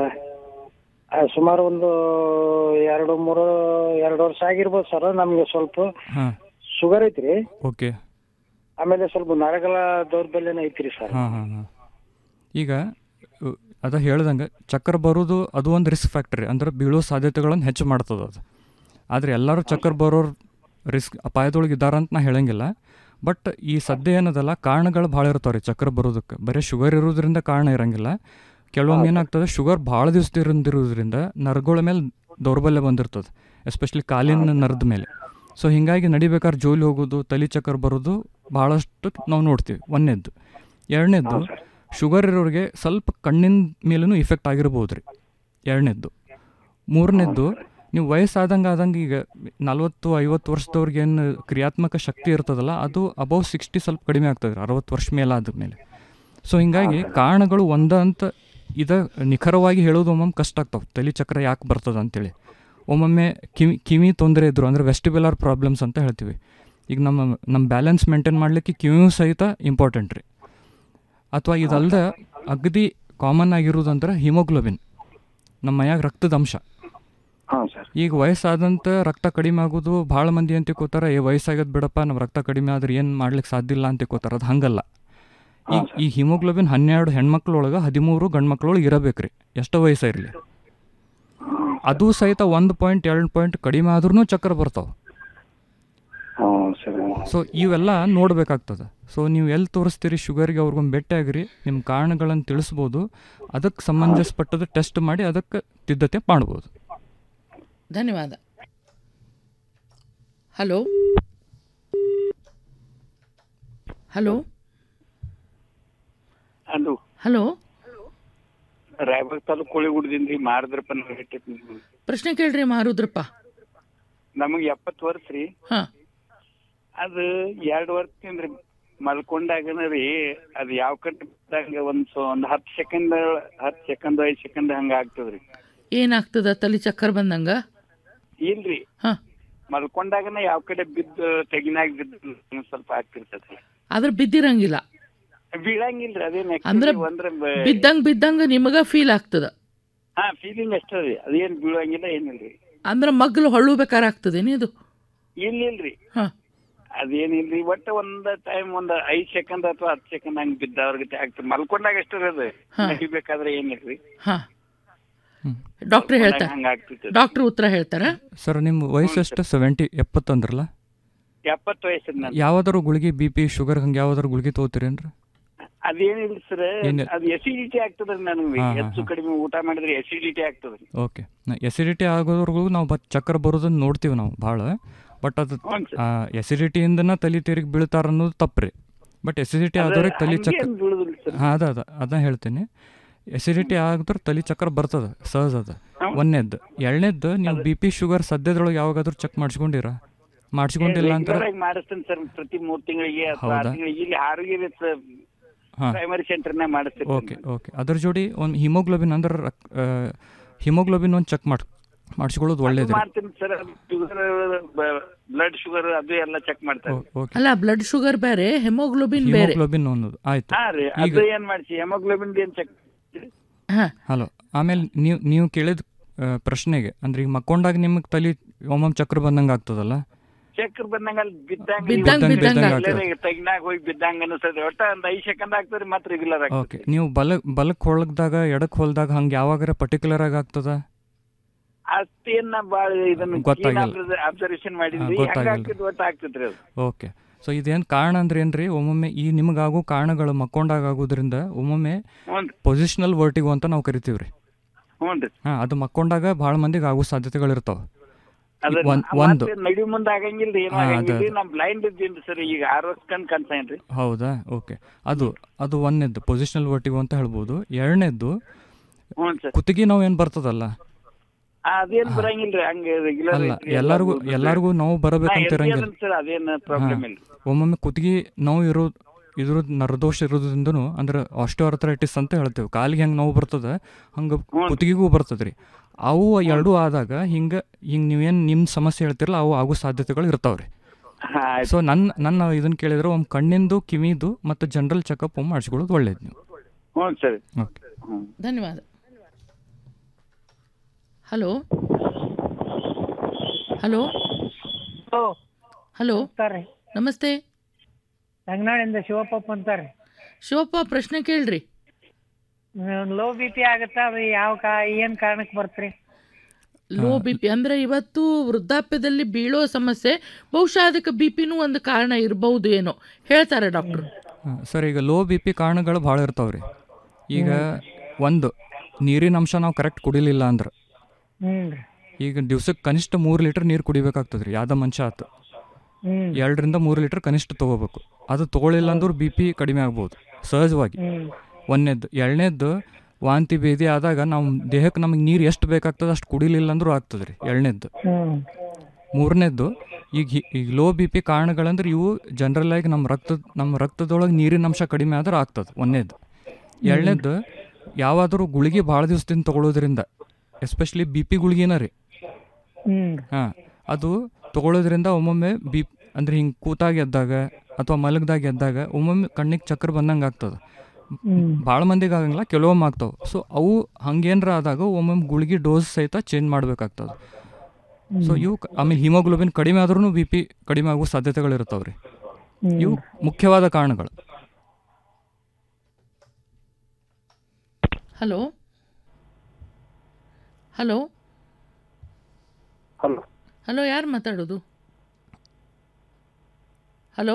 ಆ, ಸುಮಾರು ಒಂದು ಎರಡು ಮೂರು ಎರಡು ವರ್ಷ ಆಗಿರ್ಬೋದು ಸರ್ ನಮ್ಗೆ ಸ್ವಲ್ಪ ಹಾಂ ಶುಗರ್ ಐತ್ರಿ ಓಕೆ ಆಮೇಲೆ ಸ್ವಲ್ಪ ನರಗಳ ದೌರ್ಬಲ್ಯನ ಐತ್ರಿ ಸರ್ ಹಾಂ ಹಾಂ ಹಾಂ ಈಗ ಉ, ಅದ ಹೇಳ್ದಂಗೆ ಚಕ್ರ ಬರೋದು ಅದು ಒಂದು ರಿಸ್ಕ್ ಫ್ಯಾಕ್ಟ್ರಿ ಅಂದ್ರೆ ಬೀಳೋ ಸಾಧ್ಯತೆಗಳನ್ನು ಹೆಚ್ಚು ಮಾಡ್ತದೆ ಅದು ಆದರೆ ಎಲ್ಲರೂ ಚಕ್ರ ಬರೋರು ರಿಸ್ಕ್ ಅಪಾಯದೊಳಗೆ ಇದ್ದಾರೆ ಅಂತ ನಾ ಹೇಳಂಗಿಲ್ಲ ಬಟ್ ಈ ಸದ್ಯ ಏನದಲ್ಲ ಕಾರಣಗಳು ಭಾಳ ಇರ್ತಾವೆ ರೀ ಚಕ್ರ ಬರೋದಕ್ಕೆ ಬರೀ ಶುಗರ್ ಇರೋದ್ರಿಂದ ಕಾರಣ ಇರಂಗಿಲ್ಲ ಕೆಲವೊಮ್ಮೆ ಏನಾಗ್ತದೆ ಶುಗರ್ ಭಾಳ ದಿವಸದಿರೋದ್ರಿಂದ ನರಗಳ ಮೇಲೆ ದೌರ್ಬಲ್ಯ ಬಂದಿರ್ತದೆ ಎಸ್ಪೆಷಲಿ ಕಾಲಿನ ನರದ ಮೇಲೆ ಸೊ ಹೀಗಾಗಿ ನಡಿಬೇಕಾದ್ರೆ ಜೋಲಿ ಹೋಗೋದು ತಲೆ ಚಕ್ಕರ್ ಬರೋದು ಭಾಳಷ್ಟು ನಾವು ನೋಡ್ತೀವಿ ಒಂದನೇದ್ದು ಎರಡನೇದ್ದು ಶುಗರ್ ಇರೋರಿಗೆ ಸ್ವಲ್ಪ ಕಣ್ಣಿನ ಮೇಲೂ ಇಫೆಕ್ಟ್ ಆಗಿರ್ಬೋದು ರೀ ಎರಡನೇದ್ದು ಮೂರನೇದ್ದು ನೀವು ವಯಸ್ಸಾದಂಗೆ ಆದಂಗೆ ಈಗ ನಲ್ವತ್ತು ಐವತ್ತು ವರ್ಷದವ್ರಿಗೆ ಏನು ಕ್ರಿಯಾತ್ಮಕ ಶಕ್ತಿ ಇರ್ತದಲ್ಲ ಅದು ಅಬೌವ್ ಸಿಕ್ಸ್ಟಿ ಸ್ವಲ್ಪ ಕಡಿಮೆ ಆಗ್ತದೆ ರೀ ಅರವತ್ತು ವರ್ಷ ಮೇಲೆ ಆದ್ಮೇಲೆ ಸೊ ಹಿಂಗಾಗಿ ಕಾರಣಗಳು ಒಂದ ಅಂತ ಇದ ನಿಖರವಾಗಿ ಹೇಳೋದು ಒಮ್ಮೊಮ್ಮೆ ಕಷ್ಟ ಆಗ್ತಾವೆ ತಲೆ ಚಕ್ರ ಯಾಕೆ ಬರ್ತದೆ ಅಂತೇಳಿ ಒಮ್ಮೊಮ್ಮೆ ಕಿವಿ ಕಿವಿ ತೊಂದರೆ ಇದ್ರು ಅಂದರೆ ವೆಸ್ಟಿಬ್ಯುಲರ್ ಪ್ರಾಬ್ಲಮ್ಸ್ ಅಂತ ಹೇಳ್ತೀವಿ ಈಗ ನಮ್ಮ ನಮ್ಮ ಬ್ಯಾಲೆನ್ಸ್ ಮೇಂಟೈನ್ ಮಾಡಲಿಕ್ಕೆ ಕಿವಿಯೂ ಸಹಿತ ಇಂಪಾರ್ಟೆಂಟ್ ರೀ ಅಥವಾ ಇದಲ್ಲದೆ ಅಗದಿ ಕಾಮನ್ ಆಗಿರೋದಂದ್ರೆ ಹಿಮೋಗ್ಲೋಬಿನ್ ನಮ್ಮ ಮೈಯಾಗ ರಕ್ತದ ಅಂಶ ಹಾಂ ಸರ್ ಈಗ ವಯಸ್ಸಾದಂತ ರಕ್ತ ಕಡಿಮೆ ಆಗೋದು ಭಾಳ ಮಂದಿ ಅಂತ ತಿಳ್ಕೊತಾರೆ ಏ ವಯಸ್ಸಾಗದ್ ಬಿಡಪ್ಪ ನಮ್ಮ ರಕ್ತ ಕಡಿಮೆ ಆದ್ರೆ ಏನು ಮಾಡ್ಲಿಕ್ಕೆ ಸಾಧ್ಯ ಇಲ್ಲ ಅಂತ ತಿಳ್ಕೊತಾರೆ ಅದು ಹಂಗಲ್ಲ ಈಗ ಈ ಹಿಮೋಗ್ಲೋಬಿನ್ ಹನ್ನೆರಡು ಹೆಣ್ಮಕ್ಳೊಳಗೆ ಹದಿಮೂರು ಗಂಡ್ಮಕ್ಳೊಳಗೆ ಇರಬೇಕ್ರಿ ಎಷ್ಟೋ ವಯಸ್ಸ ಇರಲಿ ಅದು ಸಹಿತ ಒಂದು ಪಾಯಿಂಟ್ ಎರಡು ಪಾಯಿಂಟ್ ಕಡಿಮೆ ಆದ್ರೂ ಚಕ್ರ ಬರ್ತಾವೆ ಹಾಂ ಸರಿ ಸೊ ಇವೆಲ್ಲ ನೋಡ್ಬೇಕಾಗ್ತದೆ ಸೊ ನೀವು ಎಲ್ಲಿ ತೋರಿಸ್ತೀರಿ ಶುಗರ್ಗೆ ಅವ್ರಿಗೊಂದು ಭೇಟಿ ಆಗಿರಿ ನಿಮ್ಮ ಕಾರಣಗಳನ್ನು ತಿಳಿಸ್ಬೋದು ಅದಕ್ಕೆ ಸಂಬಂಧಿಸ್ಪಟ್ಟದ ಟೆಸ್ಟ್ ಮಾಡಿ ಅದಕ್ಕೆ ತಿದ್ಧತೆ ಮಾಡ್ಬೋದು ಧನ್ಯವಾದ ಹಲೋ ಹಲೋ ಅದು ಹಲೋ ರಾಯಬಾಗ್ ತಾಲೂಕು ಕೋಳಿಗುಡದಿಂದ ಮಾಡಿದ್ರಪ್ಪ ನಾವು ಹೇಳ್ತೈತಿ ಪ್ರಶ್ನೆ ಕೇಳ್ರಿ ಮಾರುದ್ರಪ್ಪ ನಮಗೆ ಎಪ್ಪತ್ತು ವರ್ಷ ರೀ ಹಾ ಅದು ಎರಡು ವರ್ಷದಿಂದ ರೀ ಮಲ್ಕೊಂಡಾಗನ ರೀ ಅದು ಯಾವ ಕಡೆ ಬಿದ್ದಂಗ ಒಂದ್ ಸೊ ಒಂದ್ ಹತ್ತು ಸೆಕೆಂಡ್ ಹತ್ತು ಸೆಕೆಂಡ್ ಐದು ಸೆಕೆಂಡ್ ಹಂಗ ಆಗ್ತದ್ರಿ ಏನಾಗ್ತದ ತಲೆ ಚಕ್ಕರ್ ಬಂದಂಗ ಇಲ್ರಿ ಹಾ. ಮಲ್ಕೊಂಡಾಗನ ಯಾವ ಕಡೆ ಬಿದ್ದು ತೆಗಿನಾಗ ಬಿದ್ದು ಸ್ವಲ್ಪ ಆಗ್ತಿರ್ತದ್ರಿ ಆದ್ರೆ ಬಿದ್ದಿರಂಗಿಲ್ಲ ಬೀಳಂಗಿಲ್ರಿ ಅದೇನ್ ಅಂದ್ರೆ actually ಒಂದ್ರ ಬ- ಬಿದ್ದಂಗ ಬಿದ್ದಂಗ ನಿಮಗ ಫೀಲ್ ಆಗ್ತದ ಹಾ ಫೀಲಿಂಗ್ ಅಷ್ಟೇ ರೀ ಅದೇನ್ ಬೀಳಂಗಿಲ್ಲ ಏನಿಲ್ರಿ ಅಂದ್ರ ಮಗ್ಲು ಹೊಳ್ಳುಬೇಕಾರೆ ಆಗ್ತದೇನಿ ಇದು ಇಲ್ಲ ಇಲ್ರಿ ಹಾ. ಅದೇನಿಲ್ರಿ ಒಟ್ಟ ಒಂದ್ ಟೈಮ್ ಒಂದ್ ಐದ್ ಸೆಕೆಂಡ್ ಅಥವಾ ಹತ್ತು ಸೆಕೆಂಡ್ ಹಂಗ್ ಬಿದ್ದವ್ರಿಗೆ ಆಗ್ತದೆ ಮಲ್ಕೊಂಡಾಗ ಅಷ್ಟೇ ರೀ ಅದು ಹಾ. ನಡಿಬೇಕಾದ್ರೆ ಏನಿಲ್ರಿ ಹಾ ಡಾಕ್ಟರ್ ಹೇಳ್ತಾರೆ ಹಂಗ ಆಗ್ತಿತ್ತು ಡಾಕ್ಟರ್ ಉತ್ತರ ಹೇಳ್ತಾರ ಸರ್ ನಿಮ್ಮ ವಯಸ್ಸು ಎಷ್ಟು ಸೆವೆಂಟಿ ಎಪ್ಪತ್ತಂದ್ರಲ್ಲ ಎಪ್ಪತ್ತು ವಯಸ್ಸಿನ ನಾನು ಯಾವ್ದಾರು ಗುಳಿಗೆ ಬಿ ಪಿ ಶುಗರ್ ಹಂಗೆ ಯಾವ್ದಾರು ಗುಳಿಗೆ ತೊಗೋತೀರೇನ್ರಿ ಅದೇನಿಲ್ಲ ಸರ್ ಏನಿಲ್ಲ. ಅದು ಎಸಿಡಿಟಿ ಆಗ್ತದ್ರಿ ನನಗೆ ಹಾ, ಹಾ, ಹೆಚ್ಚು ಹಾ. ಕಡಿಮೆ ಊಟ ಮಾಡಿದ್ರೆ ಎಸಿಡಿಟಿ ಆಗ್ತದ್ರಿ ಓಕೆ ಎಸಿಡಿಟಿ ಆಗೋದ್ರಿಗೂ ನಾವು ಬಟ್ ಚಕ್ರ ಬರೋದನ್ನ ನೋಡ್ತೀವಿ ನಾವು ಭಾಳ ಬಟ್ ಅದು ಎಸಿಡಿಟಿಯಿಂದನ ತಲೆ ತಿರುಗಿ ಬೀಳ್ತಾರ ಅನ್ನೋದು ತಪ್ಪು ರೀ ಬಟ್ ಎಸಿಡಿಟಿ ಅದೇ ಆದವ್ರಿಗೆ ತಲೆ ಚಕ್ರ ಹಂಗೇನ್ ಬೀಳುದಿಲ್ಲ sir. ಹಾಂ ಅದ ಅದ ಅದನ್ನ ಹೇಳ್ತೀನಿ ಎಸಿಡಿಟಿ ಆಗಿದ್ರೆ ತಲೆ ಚಕ್ರ ಬರ್ತದ ಸಹಜ ಅದ ಒಂದನೇದ್ದು ಎರಡನೇದ್ದು ನೀವು ಬಿ ಪಿ ಶುಗರ್ ಸದ್ಯದೊಳಗೆ ಯಾವಾಗಾದ್ರೂ ಚೆಕ್ ಮಾಡಿಸ್ಕೊಂಡಿರ ಮಾಡಿಸ್ಕೊಂಡಿಲ್ಲ ಅಂತ ರೆಗ್ಯುಲರ್ ಆಗಿ ಮಾಡಿಸ್ತೇನೆ ಸರ್ ಪ್ರತಿ ಮೂರ್ ತಿಂಗಳಿಗೆ ಅಥವಾ ಆರು ಹೌದಾ? ತಿಂಗಳಿಗೆ ಇಲ್ಲಿ ಆರೋಗ್ಯ ಹಾ. ಪ್ರೈಮರಿ ಸೆಂಟರ್ನಾಗ ಮಾಡಿಸ್ತೇನೆ ಓಕೆ ಓಕೆ ಅದ್ರ ಜೋಡಿ ಒಂದು ಹಿಮೋಗ್ಲೋಬಿನ್ ಅಂದ್ರೆ ಹಿಮೋಗ್ಲೋಬಿನ್ ಒಂದು ಚೆಕ್ ಮಾಡಿ ಮಾಡಿಸ್ಕೊಳ್ಳೋದು ಒಳ್ಳೇದು ಮಾಡ್ತೀನಿ ಸರ್ ಶುಗರ್ ಬ್ಲಡ್ ಶುಗರ್ ಅದು ಎಲ್ಲ ಚೆಕ್ ಮಾಡ್ತಾರೆ ಓಕೆ ಅಲ್ಲ ಬ್ಲಡ್ ಶುಗರ್ ಬೇರೆ ಹೆಮೋಗ್ಲೋಬಿನ್ ಬೇರೆ ಹಿಮೋಗ್ಲೋಬಿನ್ ಅನ್ನೋದು ಆಯ್ತು ಹಾ ರೀ ಈಗ ಅದು ಏನ್ ಮಾಡ್ಸಿ ಹೆಮೋಗ್ಲೋಬಿನ್ ಏನ್ ಚೆಕ್ ಹಲೋ ಆಮೇಲೆ ನೀವು ನೀವು ಕೇಳಿದ ಆ, ಪ್ರಶ್ನೆಗೆ ಅಂದ್ರೆ ಈಗ ಮಕ್ಕೊಂಡಾಗ ನಿಮಗೆ ತಲೆ ಒಮ್ಮೊಮ್ಮೆ ಚಕ್ರ ಬಂದಂಗೆ ಆಗ್ತದಲ್ಲ ಚಕ್ರ ಬಂದಂಗ ಅಲ್ಲಿ ಬಿದ್ದಂಗ ಬಿದ್ದಂಗ್ ಬಿದ್ದಂಗ್ ಆಗ್ತದೆ. ತೆಗ್ನಾಗ ಹೋಗಿ ಬಿದ್ದಂಗ ಅನಿಸ್ತದೆ ಒಟ್ಟ ಒಂದ್ ಐದ್ ಸೆಕೆಂಡ್ ಆಗ್ತದೆ ಮತ್ತೆ ರೆಗ್ಯುಲರ್ ಆಗ್ತದೆ ಓಕೆ ನೀವು ಬಲ ಬಲಕ್ಕೆ ಹೊಳಗ್ದಾಗ ಎಡಕ್ಕೆ ಹೊಲ್ದಾಗ ಹಂಗೆ ಯಾವಾಗಾರ ಪರ್ಟಿಕ್ಯುಲರ್ ಆಗಿ ಆಗ್ತದ ಅಷ್ಟೇನ ಬಾಳ ಇದನ್ನ ಗೊತ್ತಾಗಿಲ್ಲ. ಅಬ್ಸರ್ವೇಷನ್ ಮಾಡಿದ್ವಿ ಹಾ, ಗೊತ್ತಾಗಿಲ್ಲ. ಹೆಂಗ ಆಗ್ತದೆ ಒಟ್ಟ ಆಗ್ತದ್ರಿ ಅದು ಓಕೆ ಸೊ ಇದೇನು ಕಾರಣ ಅಂದ್ರೆ ಏನ್ರಿ ಒಮ್ಮೊಮ್ಮೆ ಈ ನಿಮಗಾಗೋ ಕಾರಣಗಳು ಮಕ್ಕೊಂಡಾಗ ಆಗೋದ್ರಿಂದ ಒಮ್ಮೊಮ್ಮೆ ಹ್ಞೂನ್ರಿ. ಪೊಸಿಷನಲ್ ವರ್ಟಿಗೋ ಅಂತ ನಾವು ಕರಿತೀವಿ ರೀ ಹ್ಞೂನ್ರಿ ಹಾಂ ಅದು ಮಕ್ಕೊಂಡಾಗ ಭಾಳ ಮಂದಿಗೆ ಆಗೋ ಸಾಧ್ಯತೆಗಳಿರ್ತಾವೆ ಅದ ಒಂದ್ ಒಂದು ಮತ್ತೆ ನಡಿ ಮುಂದೆ ಆಗಂಗಿಲ್ರಿ ಏನು ಹಾ, ಅದೇ, ಆಗಂಗಿಲ್ರಿ ಅದೇ. ನಮ್ ಬ್ಲೈಂಡ್ ಇದ್ದೀನಿ ಸರ್ ಈಗ ಆರು ವರ್ಷ ಕಣ್ ಕಾಣ್ತಾನ್ರಿ ಹೌದಾ ಓಕೆ ಅದು ಅದು ಒಂದನೇದ್ದು ಪೊಸಿಷನಲ್ ವರ್ಟಿಗೋ ಅಂತ ಹೇಳ್ಬೋದು ಎರಡನೇದ್ದು ಹ್ಞೂ ಸರ್ ಕುತ್ತಿಗೆ ನೋವು ಏನು ಬರ್ತದಲ್ಲ ಅದೇನ್ ಬರಂಗಿಲ್ರಿ ಹಂಗ ರೆಗ್ಯುಲರ್ ಅಲ್ಲ ಎಲ್ಲರಿಗೂ ಎಲ್ಲರಿಗೂ ನೋವು ಬರಬೇಕಂತ ಇರಂಗಿಲ್ಲ ಸರ್ ಅದೇನ್ ಪ್ರಾಬ್ಲಮ್ ಹಾ. ಇಲ್ಲ ಒಮ್ಮೊಮ್ಮೆ ಕುತ್ತಿಗೆ ನೋವು ಇರೋ ಇದ್ರ ನರದೋಷ ಇರೋದ್ರಿಂದನೂ ಅಂದ್ರೆ ಆಸ್ಟಿಯೋಆರ್ಥರೈಟಿಸ್ ಅಂತ ಹೇಳ್ತೇವೆ ಕಾಲಿಗೆ ಹೆಂಗೆ ನೋವು ಬರ್ತದೆ ಹಂಗೆ ಕುತ್ತಿಗೆಗೂ ಬರ್ತದೆ ರೀ ಅವು ಎರಡೂ ಆದಾಗ ಹಿಂಗೆ ಹಿಂಗೆ ನೀವೇನು ನಿಮ್ಮ ಸಮಸ್ಯೆ ಹೇಳ್ತಿರಲ್ಲ ಅವು ಆಗೋ ಸಾಧ್ಯತೆಗಳು ಇರ್ತಾವೆ ರೀ ಸೊ ನನ್ನ ನನ್ನ ಇದನ್ನು ಕೇಳಿದ್ರೆ ಒಮ್ಮೆ ಕಣ್ಣಿಂದು ಕಿವಿದು ಮತ್ತು ಜನರಲ್ ಚೆಕಪ್ ಒಮ್ಮೆ ಮಾಡಿಸ್ಕೊಳ್ಳೋದು ಒಳ್ಳೇದು ನೀವು ಹ್ಞೂ ಸರ್ ಓಕೆ ಧನ್ಯವಾದ ಹಲೋ ಹಲೋ ಹಲೋ ನಮಸ್ತೆ ಸಂಗನಾಳಿಂದ ಶಿವಪ್ಪ ಅಂತಾರೆ ಶಿವಪ್ಪ ಪ್ರಶ್ನೆ ಕೇಳ್ರಿ ಲೋ ಬಿ ಪಿ ಆಗತ್ತಾ ಅದು ಯಾವ ಕಾ ಏನ್ ಕಾರಣಕ್ಕೆ ಬರ್ತ್ರಿ ಲೋ ಬಿ ಪಿ ಅಂದ್ರೆ ಇವತ್ತು ವೃದ್ಧಾಪ್ಯದಲ್ಲಿ ಬೀಳೋ ಸಮಸ್ಯೆ ಬಹುಶಃ ಅದಕ್ಕೆ ಬಿ ಪಿನೂ ಒಂದು ಕಾರಣ ಇರಬಹುದು ಏನೋ ಹೇಳ್ತಾರೆ ಡಾಕ್ಟ್ರು ಸರ್ ಈಗ ಲೋ ಬಿ ಪಿ ಕಾರಣಗಳು ಭಾಳ ಇರ್ತಾವೆ ರೀ ಈಗ ಒಂದು ನೀರಿನ ಅಂಶ ನಾವು ಕರೆಕ್ಟ್ ಕುಡಿಲಿಲ್ಲ ಅಂದ್ರೆ ಹ್ಮ್ ಈಗ ದಿವ್ಸಕ್ಕೆ ಕನಿಷ್ಠ ಮೂರು ಲೀಟರ್ ನೀರು ಕುಡಿಬೇಕಾಗ್ತದೆ ರೀ ಯಾವ್ದೋ ಮನುಷ್ಯ ಆತು ಹ್ಮ್ ಎರಡರಿಂದ ಮೂರು ಲೀಟರ್ ಕನಿಷ್ಠ ತೊಗೋಬೇಕು ಅದು ತೊಗೊಳಿಲ್ಲ ಅಂದ್ರೆ ಬಿ ಪಿ ಕಡಿಮೆ ಆಗ್ಬೋದು ಸಹಜವಾಗಿ ಹ್ಮ್. ಒಂದನೇದ್ದು ಎರಡನೇದ್ದು ವಾಂತಿ ಭೇದಿ ಆದಾಗ ನಾವು ದೇಹಕ್ಕೆ ನಮಗೆ ನೀರು ಎಷ್ಟು ಬೇಕಾಗ್ತದೆ ಅಷ್ಟು ಕುಡಿಲಿಲ್ಲ ಅಂದ್ರೂ ಆಗ್ತದೆ ರೀ ಎರಡನೇದ್ದು ಹ್ಮ್ ಮೂರನೇದ್ದು ಈಗ ಹಿ- ಈಗ ಲೋ ಬಿ ಪಿ ಕಾರಣಗಳಂದ್ರೆ ಇವು ಜನರಲ್ ಆಗಿ ನಮ್ಮ ರಕ್ತ ನಮ್ಮ ರಕ್ತದೊಳಗೆ ನೀರಿನ ಅಂಶ ಕಡಿಮೆ ಆದ್ರೆ ಆಗ್ತದೆ ಒಂದನೇದು ಎರಡನೇದ್ದು ಯಾವಾದರೂ ಗುಳಿಗೆ ಭಾಳ ದಿವಸದಿಂದ ತಗೊಳ್ಳೋದ್ರಿಂದ ಎಸ್ಪೆಷಲಿ ಬಿ ಪಿ ಗುಳಿಗೆನ ರೀ ಹ್ಮ್ ಹಾಂ ಅದು ತಗೊಳ್ಳೋದ್ರಿಂದ ಒಮ್ಮೊಮ್ಮೆ ಬಿ ಅಂದ್ರೆ ಹಿಂಗೆ ಕೂತಾಗ ಎದ್ದಾಗ ಅಥವಾ ಮಲಗ್ದಾಗ ಎದ್ದಾಗ ಒಮ್ಮೊಮ್ಮೆ ಕಣ್ಣಿಗೆ ಚಕ್ರ ಬಂದಂಗೆ ಆಗ್ತದೆ ಹ್ಮ್. ಭಾಳ ಮಂದಿಗೆ ಆಗಂಗಿಲ್ಲ ಕೆಲವೊಮ್ಮೆ ಆಗ್ತಾವೆ ಸೊ ಅವು ಹಂಗೇನ್ರ ಆದಾಗ ಒಮ್ಮೊಮ್ಮೆ ಗುಳಿಗೆ ಡೋಸ್ ಸಹಿತ ಚೇಂಜ್ ಮಾಡಬೇಕಾಗ್ತದೆ ಸೊ ಇವು ಕ- ಆಮೇಲೆ ಹಿಮೋಗ್ಲೋಬಿನ್ ಕಡಿಮೆ ಆದ್ರೂ ಬಿ ಪಿ ಕಡಿಮೆ ಆಗೋ ಸಾಧ್ಯತೆಗಳು ಇರ್ತಾವೆ ರೀ ಹ್ಮ್. ಇವು ಮುಖ್ಯವಾದ ಕಾರಣಗಳು ಹಲೋ ಹಲೋ ಹಲೋ ಹಲೋ ಯಾರು ಮಾತಾಡೋದು hello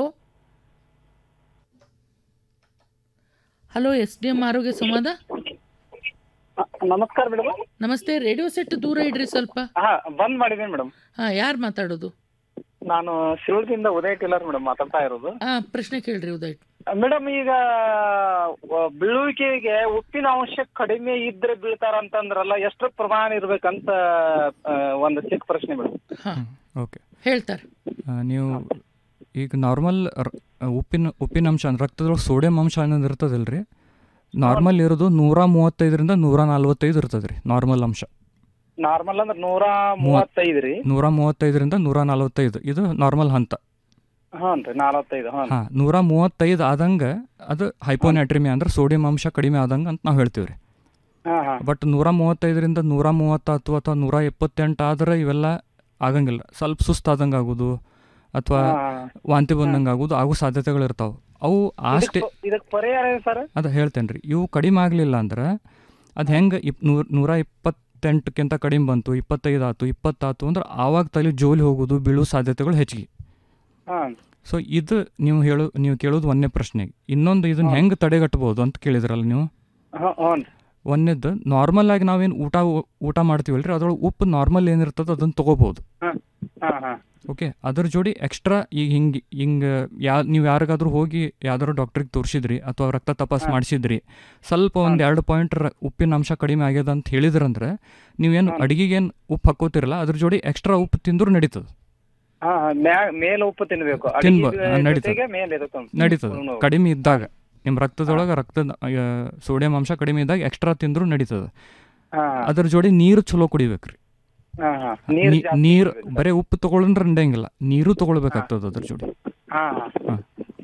hello S D M ಆರೋಗ್ಯ ಸಂವಾದ ನಮಸ್ಕಾರ ಮೇಡಮ್ ನಮಸ್ತೆ ರೇಡಿಯೋ ಸೆಟ್ ದೂರ ಇಡ್ರಿ ಸ್ವಲ್ಪ ಹಾ ಬಂದ್ ಮಾಡಿದ್ದೀನಿ ಮೇಡಮ್ ಹಾ ಯಾರು ಮಾತಾಡೋದು ನಾನು ಶಿವಳದಿಂದ ಉದಯ್ ಟೇಲರ್ ಮೇಡಮ್ ಮಾತಾಡ್ತಾ ಇರೋದು ಹಾ ಪ್ರಶ್ನೆ ಕೇಳ್ರಿ ಉದಯ್ ಮೇಡಮ್ ಈಗ ವ- ಬೀಳುವಿಕೆಗೆ ಉಪ್ಪಿನ ಅಂಶ ಕಡಿಮೆ ಇದ್ರೆ ಬೀಳ್ತಾರಂತಂದ್ರಲ್ಲ ಎಷ್ಟು ಪ್ರಮಾಣ ಇರ್ಬೇಕಂತ ಆ, ಒಂದು ಚಿಕ್ಕ ಪ್ರಶ್ನೆ ಮೇಡಮ್ ಓಕೆ ಹೇಳ್ತಾರೆ ನೀವು ಈಗ ನಾರ್ಮಲ್ ಉಪ್ಪಿನ ಉಪ್ಪಿನ ಅಂಶ ಅಂದ್ರೆ ರಕ್ತದೊಳಗೆ ಸೋಡಿಯಂ ಅಂಶ ಅನ್ನೋದು ಇರ್ತದಲ್ಲ ರೀ ನಾರ್ಮಲ್ ಇರೋದು ನೂರ ಮೂವತ್ತೈದರಿಂದ ನೂರ ನಲ್ವತ್ತೈದು ಇರ್ತದೆ ರೀ ನಾರ್ಮಲ್ ಅಂಶ ನಾರ್ಮಲ್ ಅಂದ್ರೆ ನೂರ ಮೂವತ್ತೈದು ರೀ ನೂರ ಮೂವತ್ತೈದರಿಂದ ನೂರ ನಲವತ್ತೈದು ಇದು ನಾರ್ಮಲ್ ಹಂತ ಹಾನ್ ರೀ ನಲವತ್ತೈದು ಹಾನ್ ಹಾಂ ನೂರ ಮೂವತ್ತೈದು ಆದಂಗೆ ಅದು ಹೈಪೋನ್ಯಾಟ್ರಿಮಿ ಅಂದ್ರೆ ಸೋಡಿಯಂ ಅಂಶ ಕಡಿಮೆ ಆದಂಗೆ ಅಂತ ನಾವು ಹೇಳ್ತೀವಿ ರೀ ಹಾ ಹಾ ಬಟ್ ನೂರ ಮೂವತ್ತೈದರಿಂದ ನೂರ ಮೂವತ್ತತ್ತು ಅಥವಾ ನೂರ ಎಪ್ಪತ್ತೆಂಟು ಆದ್ರೆ ಇವೆಲ್ಲ ಆಗಂಗಿಲ್ಲ ಸ್ವಲ್ಪ ಸುಸ್ತಾದಂಗೆ ಆಗೋದು ಅಥವಾ ವಾಂತಿ ಬಂದಂಗೆ ಆಗೋದು ಆಗೋ ಸಾಧ್ಯತೆಗಳು ಇರ್ತಾವೆ ಅವು ಅಷ್ಟೇ ಇದಕ್ಕೆ ಪರಿಹಾರ ಏನು ಸರ್ ಅದು ಹೇಳ್ತೇನೆ ರೀ ಇವು ಕಡಿಮೆ ಆಗಲಿಲ್ಲ ಅಂದ್ರೆ ಅದು ಹೆಂಗೆ ಇಪ್ ನೂರ ನೂರ ಇಪ್ಪತ್ತೆಂಟಕ್ಕಿಂತ ಕಡಿಮೆ ಬಂತು ಇಪ್ಪತ್ತೈದು ಆತು ಇಪ್ಪತ್ತಾತು ಅಂದ್ರೆ ಆವಾಗ ತಲೆ ಜೋಲಿ ಹೋಗೋದು ಬೀಳೋ ಸಾಧ್ಯತೆಗಳು ಹೆಚ್ಚಿಗೆ ಹಾಂ ಸೊ ಇದು ನೀವು ಹೇಳು ನೀವು ಕೇಳೋದು ಒಂದನೇ ಪ್ರಶ್ನೆ ಇನ್ನೊಂದು ಇದನ್ನ ಹೆಂಗೆ ತಡೆಗಟ್ಟಬಹುದು ಅಂತ ಕೇಳಿದ್ರಲ್ಲ ನೀವು ಹ್ಞೂ ಒಂದನೇದು ನಾರ್ಮಲ್ ಆಗಿ ನಾವೇನು ಊಟ ಊಟ ಮಾಡ್ತೀವಲ್ರಿ ಅದ್ರೊಳಗೆ ಉಪ್ಪು ನಾರ್ಮಲ್ ಏನಿರ್ತದೆ ಅದನ್ನು ತೊಗೋಬೋದು ಹಾಂ ಹಾಂ ಹಾಂ ಓಕೆ ಅದ್ರ ಜೋಡಿ ಎಕ್ಸ್ಟ್ರಾ ಈಗ ಹಿಂಗೆ ಹಿಂಗೆ ಯಾ ನೀವು ಯಾರಿಗಾದ್ರೂ ಹೋಗಿ ಯಾವ್ದಾದ್ರು ಡಾಕ್ಟ್ರಿಗೆ ತೋರಿಸಿದ್ರಿ ಅಥವಾ ರಕ್ತ ತಪಾಸ್ ಹಾ. ಮಾಡಿಸಿದ್ರಿ ಸ್ವಲ್ಪ ಒಂದು ಎರಡು ಪಾಯಿಂಟ್ ಉಪ್ಪಿನ ಅಂಶ ಕಡಿಮೆ ಆಗ್ಯದ ಅಂತ ಹೇಳಿದ್ರಂದ್ರೆ ನೀವೇನು ಅಡಿಗೆಗೇನು ಉಪ್ಪು ಹಾಕೋತಿರಲ್ಲ ಅದ್ರ ಜೋಡಿ ಎಕ್ಸ್ಟ್ರಾ ಉಪ್ಪು ತಿಂದರೂ ನಡೀತದೆ ಹಾಂ ಹಾಂ ಮ್ಯಾ- ಮೇಲೆ ಉಪ್ಪು ತಿನ್ಬೇಕು ತಿನ್ಬೋ ಅಡಿಗೆ ಹಾ, ನಡೀತದೆ ಜೊತೆಗೆ ಮೇಲೆ ಇದಕ್ಕೆ ಒಂದು ನಡೀತದೆ ಸ್ಪೂನು. ಕಡಿಮೆ ಇದ್ದಾಗ ನಿಮ್ಮ ರಕ್ತದೊಳಗೆ ರಕ್ತದ ಸೋಡಿಯಂ ಅಂಶ ಕಡಿಮೆ ಇದ್ದಾಗ ಎಕ್ಸ್ಟ್ರಾ ತಿಂದರೂ ನಡೀತದೆ ಹಾ. ಅದ್ರ ಜೋಡಿ ನೀರು ಚಲೋ ಕುಡಿಬೇಕ್ರಿ ಹಾಂ ಹಾಂ ನೀರು ನೀ- ಜಾಸ್ತಿ ನೀರು ಕುಡಿಬೇಕು. ಬರೀ ಉಪ್ಪು ತಗೊಳ್ಳಂದ್ರೆ ನಡೆಯಂಗಿಲ್ಲ ನೀರು ತಗೊಳ್ಬೇಕಾಗ್ತದೆ ಅದ್ರ ಜೋಡಿ ಹಾಂ ಹಾಂ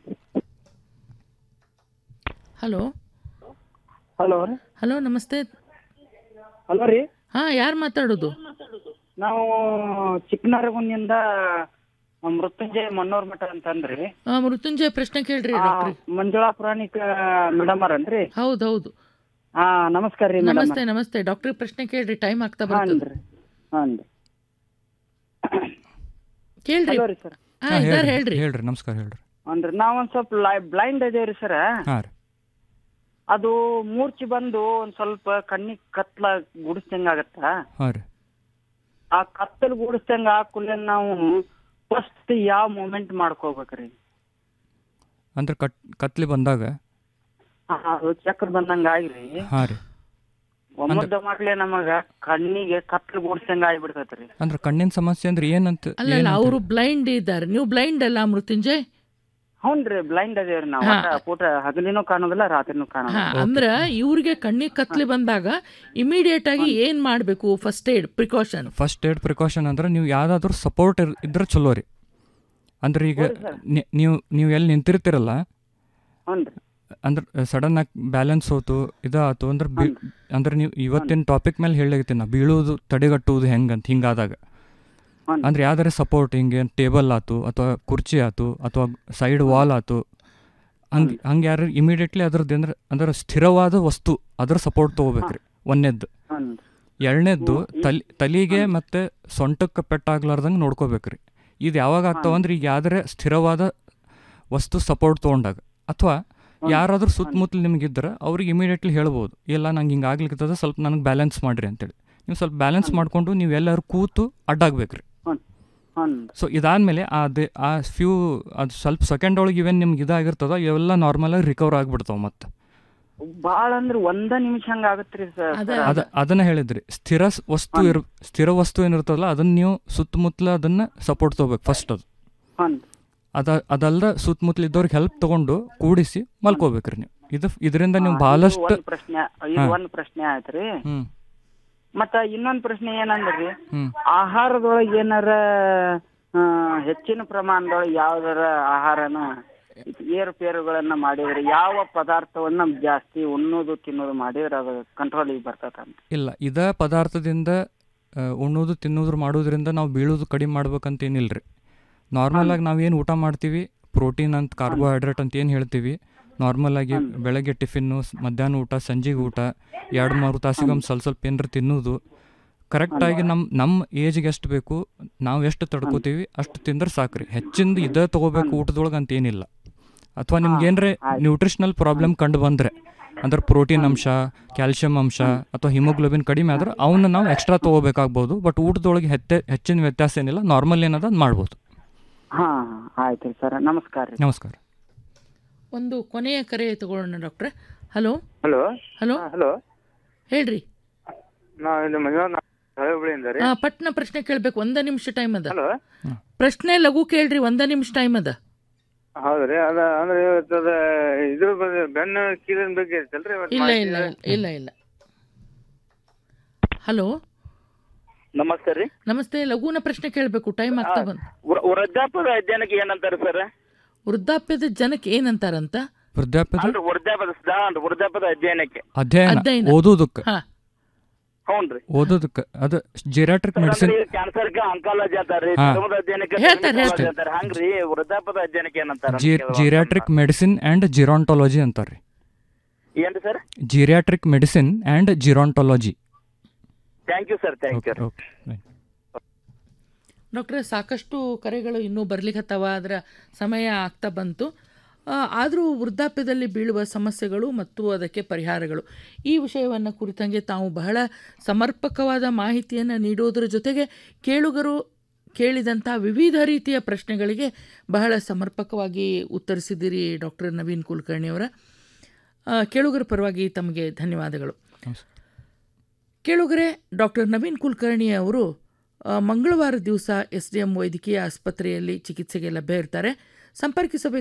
hello hello hello namaste hello ರೀ ಹಾಂ ಯಾರು ಮಾತಾಡೋದು ನಾವು ಚಿಕ್ಕನರಗುಂದಿಂದ ಮೃತ್ಯುಂಜಯ ಮನ್ನೋರ್ ಮಠ ಅಂತಂದ್ರಿ ಆ, ಮೃತ್ಯುಂಜಯ ಪ್ರಶ್ನೆ ಕೇಳ್ರಿ ಆ, ಡಾಕ್ಟ್ರಿ ಮಂಜುಳಾ ಪುರಾಣಿಕ ಮೇಡಮ್ ಅವರನ್ರಿ ಹೌದು ಹೌದು ಹಾ ನಮಸ್ಕಾರ ರೀ ಮೇಡಮ್ ನಮಸ್ತೆ ನಮಸ್ತೆ ಡಾಕ್ಟ್ರಿ ಪ್ರಶ್ನೆ ಕೇಳ್ರಿ ಟೈಮ್ ಆಗ್ತಾ ಬರ್ತದೆ ಹಾನ್ ಕೇಳ್ರಿ ಹಲೋ ರೀ ಸರ್ ಹಾ ಹಾ, ಇದಾರೆ ಹೇಳ್ರಿ ಹೇಳ್ರಿ ಹೇಳ್ರಿ ನಮಸ್ಕಾರ ಹೇಳ್ರಿ ಅಂದ್ರೆ ನಾವೊಂದ್ ಸ್ವಲ್ಪ ಬ್ಲೈಂಡ್ ಅದೇವ್ರಿ ಸರ್ ಹಾಂ ರೀ ಅದು ಮೂರ್ಛೆ ಬಂದು ಒಂದ್ ಸ್ವಲ್ಪ ಕಣ್ಣಿಗೆ ಕತ್ಲ ಗುಡಿಸ್ದಂಗ ಆಗತ್ತ ಹಾಂ ರೀ ಆ ಕತ್ತಲ್ ಗುಡಿಸ್ದಂಗ ಆಕುಲೆ ನಾವು ಫಸ್ಟ್ ಯಾವ ಮೂಮೆಂಟ್ ಮಾಡ್ಕೋಬೇಕ್ರಿ ಅಂದ್ರೆ ಕಟ್ ಕತ್ಲಿ ಬಂದಾಗ ಆ, ಅದು ಚಕ್ರ ಬಂದಂಗ ಆಗ್ರಿ ಹಾಂ ರೀ ಒಮ್ಮದ ಮಕ್ಳೆ ನಮಗ ಕಣ್ಣಿಗೆ ಕತ್ಲು ಗುಡಿಸ್ದಂಗ ಆಗ್ಬಿಡ್ತೈತ್ರಿ ಅಂದ್ರೆ ಕಣ್ಣಿನ ಸಮಸ್ಯೆ ಅಂದ್ರೆ ಏನಂತ ಅಲ್ಲ ಅಲ್ಲ ಅವರು ಬ್ಲೈಂಡ್ ಇದ್ದಾರೆ ನೀವು ಬ್ಲೈಂಡ್ ಅಲ್ಲ ಮೃತ್ಯುಂಜಯ್ ಹೌನ್ರಿ ಬ್ಲೈಂಡ್ ಅದೇವ್ರಿ ನಾವು ಹಾ. ಒಟ್ಟ ಪೂಟ ಹಗಲಿನೂ ಕಾಣೋದಿಲ್ಲ ರಾತ್ರಿನೂ ಹಾ ಕಾಣೋದಿಲ್ಲ ಅಂದ್ರ ಇವ್ರಿಗೆ ಕಣ್ಣಿಗೆ ಕತ್ಲಿ ಬಂದಾಗ ಇಮಿಡಿಯೇಟ್ ಆಗಿ ಏನ್ ಮಾಡ್ಬೇಕು first aid precaution first aid precaution ಅಂದ್ರೆ ನೀವು ಯಾವ್ದಾದ್ರು ಸಪೋರ್ಟ್ ಇದ್ರೆ ಚಲೋ ರೀ ಅಂದ್ರೆ ಈಗ ನಿ- ನೀವು ನೀವು ಎಲ್ಲಿ ನಿಂತಿರ್ತೀರಲ್ಲ ಹ್ಞೂನ್ರಿ ಅಂದ್ರೆ ಸಡನ್ ಆಗಿ ಬ್ಯಾಲೆನ್ಸ್ ಹೋತು ಇದಾತು ಅಂದ್ರೆ ಬೀ ಅಂದ್ರೆ ನೀವು ಇವತ್ತಿನ ಟಾಪಿಕ್ ಮೇಲೆ ಹೇಳಿರ್ತೀನಿ ನಾ ಬೀಳೋದು ತಡೆಗಟ್ಟುವುದು ಹೆಂಗಂತ ಹಿಂಗಾದಾಗ ಅಂದ್ರೆ ಯಾವ್ದಾರ ಸಪೋರ್ಟ್ ಹಿಂಗೆ ಟೇಬಲ್ ಆತು ಅಥವಾ ಕುರ್ಚಿ ಆತು ಅಥವಾ ಸೈಡ್ ವಾಲ್ ಆತು ಹಂಗೆ ಹಂಗೆ ಯಾರು ಇಮಿಡಿಯೇಟ್ಲಿ ಅದ್ರದ್ದು ಅಂದ್ರೆ ಅಂದ್ರೆ ಸ್ಥಿರವಾದ ವಸ್ತು ಅದ್ರ ಸಪೋರ್ಟ್ ತೊಗೋಬೇಕ್ರಿ ಒಂದನೇದ್ದು ಎರಡನೇದ್ದು ತಲೆ ತಲೆಗೆ ಮತ್ತೆ ಸೊಂಟಕ್ಕೆ ಪೆಟ್ಟಾಗ್ಲಾರ್ದಂಗೆ ನೋಡ್ಕೋಬೇಕ್ರಿ ಇದು ಯಾವಾಗ ಆಗ್ತಾವಂದ್ರೆ ಈಗ ಯಾವ್ದಾರೆ ಸ್ಥಿರವಾದ ವಸ್ತು ಸಪೋರ್ಟ್ ತೊಗೊಂಡಾಗ ಅಥವಾ ಯಾರಾದ್ರೂ ಸುತ್ತಮುತ್ತಲು ನಿಮ್ಗಿದ್ರೆ ಅವ್ರಿಗೆ ಇಮಿಡಿಯೇಟ್ಲಿ ಹೇಳ್ಬೋದು ಇಲ್ಲ ನಂಗೆ ಹಿಂಗೆ ಆಗ್ಲಿಕ್ಕದ ಸ್ವಲ್ಪ ನನಗೆ ಬ್ಯಾಲೆನ್ಸ್ ಮಾಡಿರಿ ಅಂತೇಳಿ ನೀವು ಸ್ವಲ್ಪ ಬ್ಯಾಲೆನ್ಸ್ ಮಾಡಿಕೊಂಡು ನೀವು ಎಲ್ಲರೂ ಕೂತು ಅಡ್ಡಾಗ್ಬೇಕ್ರಿ ಸೊ ಇದಾದ್ಮೇಲೆ ಅದೇ ಆ ಫ್ಯೂ ಅದು ಸ್ವಲ್ಪ ಸೆಕೆಂಡ್ ಒಳಗೆ ಇವೇನು ನಿಮ್ಗೆ ಇದಾಗಿರ್ತದ ಇವೆಲ್ಲ ನಾರ್ಮಲಾಗಿ ರಿಕವರ್ ಆಗ್ಬಿಡ್ತಾವೆ ಮತ್ತೆ ಬಾಳ ಅಂದ್ರ ಒಂದ ನಿಮಿಷ ಹಂಗ ಆಗತ್ರಿ ಸರ್ ಅದ ಅದನ್ನ ಹೇಳಿದ್ರಿ ಸ್ಥಿರ ಸ್- ವಸ್ತು ಇರ್ ಸ್ಥಿರ ವಸ್ತು ಏನಿರ್ತದಲ್ಲ ಅದನ್ನ ನೀವು ಸುತ್ತಮುತ್ತಲ ಅದನ್ನ ಸಪೋರ್ಟ್ ತಗೋಬೇಕು ಫಸ್ಟ್ ಅದು ಹ್ಞೂ ಅದ ಅದಲ್ದ ಸುತ್ತಮುತ್ತಲ ಇದ್ದವ್ರಿಗೆ ಹೆಲ್ಪ್ ತಗೊಂಡು ಕೂಡಿಸಿ ಮಲ್ಕೋಬೇಕ್ರಿ ನೀವು ಇದು ಇದರಿಂದ ನೀವು ಬಹಳಷ್ಟು ಒಂದ್ ಪ್ರಶ್ನೆ ಇದು ಹಾ. ಒಂದ್ ಪ್ರಶ್ನೆ ಆಯ್ತ್ರಿ ಹ್ಮ್ ಮತ್ತ ಇನ್ನೊಂದ್ ಪ್ರಶ್ನೆ ಏನಂದ್ರಿ ಹ್ಮ್ ಆಹಾರದೊಳಗ ಏನಾರ ಆ, ಹೆಚ್ಚಿನ ಪ್ರಮಾಣದೊಳಗೆ ಯಾವ್ದಾರ ಆಹಾರನ ಏರುಪೇರುಗಳನ್ನ ಮಾಡಿದ್ರೆ ಯಾವ ಪದಾರ್ಥವನ್ನ ಜಾಸ್ತಿ ಉಣ್ಣೋದು ತಿನ್ನೋದು ಮಾಡಿದ್ರೆ ಅದು ಕಂಟ್ರೋಲಿಗೆ ಬರ್ತದಂತ ಇಲ್ಲ ಇದ ಪದಾರ್ಥದಿಂದ ಆ, ಉಣ್ಣೋದು ತಿನ್ನೋದು ಮಾಡೋದ್ರಿಂದ ನಾವು ಬೀಳೋದು ಕಡಿಮೆ ಮಾಡ್ಬೇಕಂತ ಏನಿಲ್ರಿ ನಾರ್ಮಲ್ ಆಗಿ ನಾವೇನು ಊಟ ಮಾಡ್ತೀವಿ ಪ್ರೋಟೀನ್ ಅಂತ ಕಾರ್ಬೋಹೈಡ್ರೇಟ್ ಅಂತ ಏನು ಹೇಳ್ತೀವಿ ನಾರ್ಮಲ್ ಆಗಿ ಬೆಳಗ್ಗೆ ಟಿಫಿನ್ನು ಸ್- ಮಧ್ಯಾಹ್ನ ಊಟ ಸಂಜೆಗೆ ಊಟ ಎರಡು ಮೂರು ತಾಸಿಗೊಮ್ಮೆ ಸ್ವಲ್ಪ ಸ್ವಲ್ಪ ಏನಾರ ತಿನ್ನೋದು ಕರೆಕ್ಟಾಗಿ ನಮ್ಮ ನಮ್ಮ ಏಜ್ಗೆ ಎಷ್ಟು ಬೇಕು ನಾವು ಎಷ್ಟು ತಡ್ಕೋತೀವಿ ಅಷ್ಟು ತಿಂದ್ರೆ ಸಾಕ್ರಿ ಹೆಚ್ಚಿಂದ ಇದೇ ತೊಗೋಬೇಕು ಊಟದೊಳಗೆ ಅಂತ ಏನಿಲ್ಲ ಅಥವಾ ನಿಮ್ಗೆ ಏನ್ರೆ ನ್ಯೂಟ್ರಿಷನಲ್ ಪ್ರಾಬ್ಲಮ್ ಕಂಡು ಬಂದರೆ ಅಂದ್ರೆ ಪ್ರೋಟೀನ್ ಅಂಶ ಕ್ಯಾಲ್ಶಿಯಂ ಅಂಶ ಅಥವಾ ಹಿಮೋಗ್ಲೋಬಿನ್ ಕಡಿಮೆ ಆದ್ರೆ ಅವನ್ನ ನಾವು ಎಕ್ಸ್ಟ್ರಾ ತೊಗೋಬೇಕಾಗ್ಬೋದು ಬಟ್ ಊಟದೊಳಗೆ ಹೆಚ್ಚೆ ಹೆಚ್ಚಿನ ವ್ಯತ್ಯಾಸ ಏನಿಲ್ಲ ನಾರ್ಮಲ್ ಏನದ ಅದ್ ಮಾಡ್ಬೋದು ಹಾ ಆಯ್ತು ಸರ್ ನಮಸ್ಕಾರ ರೀ ನಮಸ್ಕಾರ ಒಂದು ಕೊನೆಯ ಕರೆ ತಗೊಳ್ಳೋಣ ಡಾಕ್ಟ್ರೆ ಹಲೋ ಹಲೋ ಹಲೋ ಹಲೋ ಹೇಳ್ರಿ ನಾವು ಇದು ಮಂಜುನಾಥ್ ಹಳೆಹುಬ್ಳಿಯಿಂದ ರೀ ಆ, ಪಟ್ನ ಪ್ರಶ್ನೆ ಕೇಳ್ಬೇಕು ಒಂದ ನಿಮಿಷ ಟೈಮ್ ಅದ ಹಲೋ ಪ್ರಶ್ನೆ ಲಘು ಕೇಳ್ರಿ ಒಂದ ನಿಮಿಷ ಟೈಮ್ ಅದ ಹೌದ್ರಿ ಅದ ಅಂದ್ರೆ ಇವತ್ತು ಅದ ಇದ್ರ ಬಗ್ಗೆ ಬೆನ್ನು ಕೀಲಿನ ಬಗ್ಗೆ ಐತಲ್ರಿ ಇವತ್ತು ಇಲ್ಲ ಮಾಹಿತಿ ಇಲ್ಲ ಇಲ್ಲ ಇಲ್ಲ ಹಲೋ ನಮಸ್ತೆ ರೀ ನಮಸ್ತೆ ಲಘುನ ಪ್ರಶ್ನೆ ಕೇಳಬೇಕು ಟೈಮ್ ಆಗ್ತಾ ಬಂತು ವೃ- ವೃದ್ಧಾಪ್ಯದ ಅಧ್ಯಯನಕ್ಕೆ ಏನಂತಾರೆ ಸರ್ ವೃದ್ಧಾಪ್ಯದ ಜನಕ್ಕೆ ಏನಂತಾರಂತ ವೃದ್ಧಾಪ್ಯದ ಅಂದ್ರೆ ವೃದ್ಧಾಪ್ಯದ ಸಿದ್ಧ ಅಂದ್ರೆ ವೃದ್ಧಾಪ್ಯದ ಅಧ್ಯಯನಕ್ಕೆ ಅಧ್ಯಯನ ಅಧ್ಯಯನ. ಓದೋದಕ್ಕೆ ಹಾ ಹೌನ್ರಿ ಓದೋದಕ್ಕೆ ಅದು ಜಿರಾಟ್ರಿಕ್ ಮೆಡಿಸಿನ್ ಕ್ಯಾನ್ಸರ್ಗೆ ಆಂಕಾಲಜಿ ಅಂತಾರ್ರಿ ಹಾ. ಚರ್ಮದ ಅಧ್ಯಯನಕ್ಕೆ ಹೇಳ್ತಾರೆ, dermatology ಹೇಳ್ತಾರೆ. ಅಂತಾರೆ ಹಂಗ್ರಿ ವೃದ್ಧಾಪ್ಯದ ಅಧ್ಯಯನಕ್ಕೆ ಏನಂತಾರ ಜಿರಾಟ್ರಿಕ್ ಮೆಡಿಸಿನ್ ಆ್ಯಂಡ್ ಜಿರಾಂಟಾಲಜಿ ಅಂತಾರೆ ಏನ್ರಿ sir geriatric medicine and gerontology thank you sir thank you okay ಡಾಕ್ಟ್ರೆ ಸಾಕಷ್ಟು ಕರೆಗಳು ಇನ್ನೂ ಬರ್ಲಿಕ್ಕತ್ತವ ಅದರ ಸಮಯ ಆಗ್ತಾ ಬಂತು ಆದರೂ ವೃದ್ಧಾಪ್ಯದಲ್ಲಿ ಬೀಳುವ ಸಮಸ್ಯೆಗಳು ಮತ್ತು ಅದಕ್ಕೆ ಪರಿಹಾರಗಳು ಈ ವಿಷಯವನ್ನು ಕುರಿತಂಗೆ ತಾವು ಬಹಳ ಸಮರ್ಪಕವಾದ ಮಾಹಿತಿಯನ್ನು ನೀಡುವುದರ ಜೊತೆಗೆ ಕೇಳುಗರು ಕೇಳಿದಂಥ ವಿವಿಧ ರೀತಿಯ ಪ್ರಶ್ನೆಗಳಿಗೆ ಬಹಳ ಸಮರ್ಪಕವಾಗಿ ಉತ್ತರಿಸಿದ್ದೀರಿ ಡಾಕ್ಟರ್ ನವೀನ್ ಕುಲಕರ್ಣಿಯವರ ಆ, ಕೇಳುಗರ ಪರವಾಗಿ ತಮಗೆ ಧನ್ಯವಾದಗಳು ಕೇಳುಗರೆ ಡಾಕ್ಟರ್ ನವೀನ್ ಕುಲಕರ್ಣಿ ಅವರು ಆ, ಮಂಗಳವಾರ ದಿವಸ ಎಸ್ ಡಿ ಎಂ ವೈದ್ಯಕೀಯ ಆಸ್ಪತ್ರೆಯಲ್ಲಿ ಚಿಕಿತ್ಸೆಗೆ ಲಭ್ಯ ಇರ್ತಾರೆ ಸಂಪರ್ಕಿಸಬೇಕು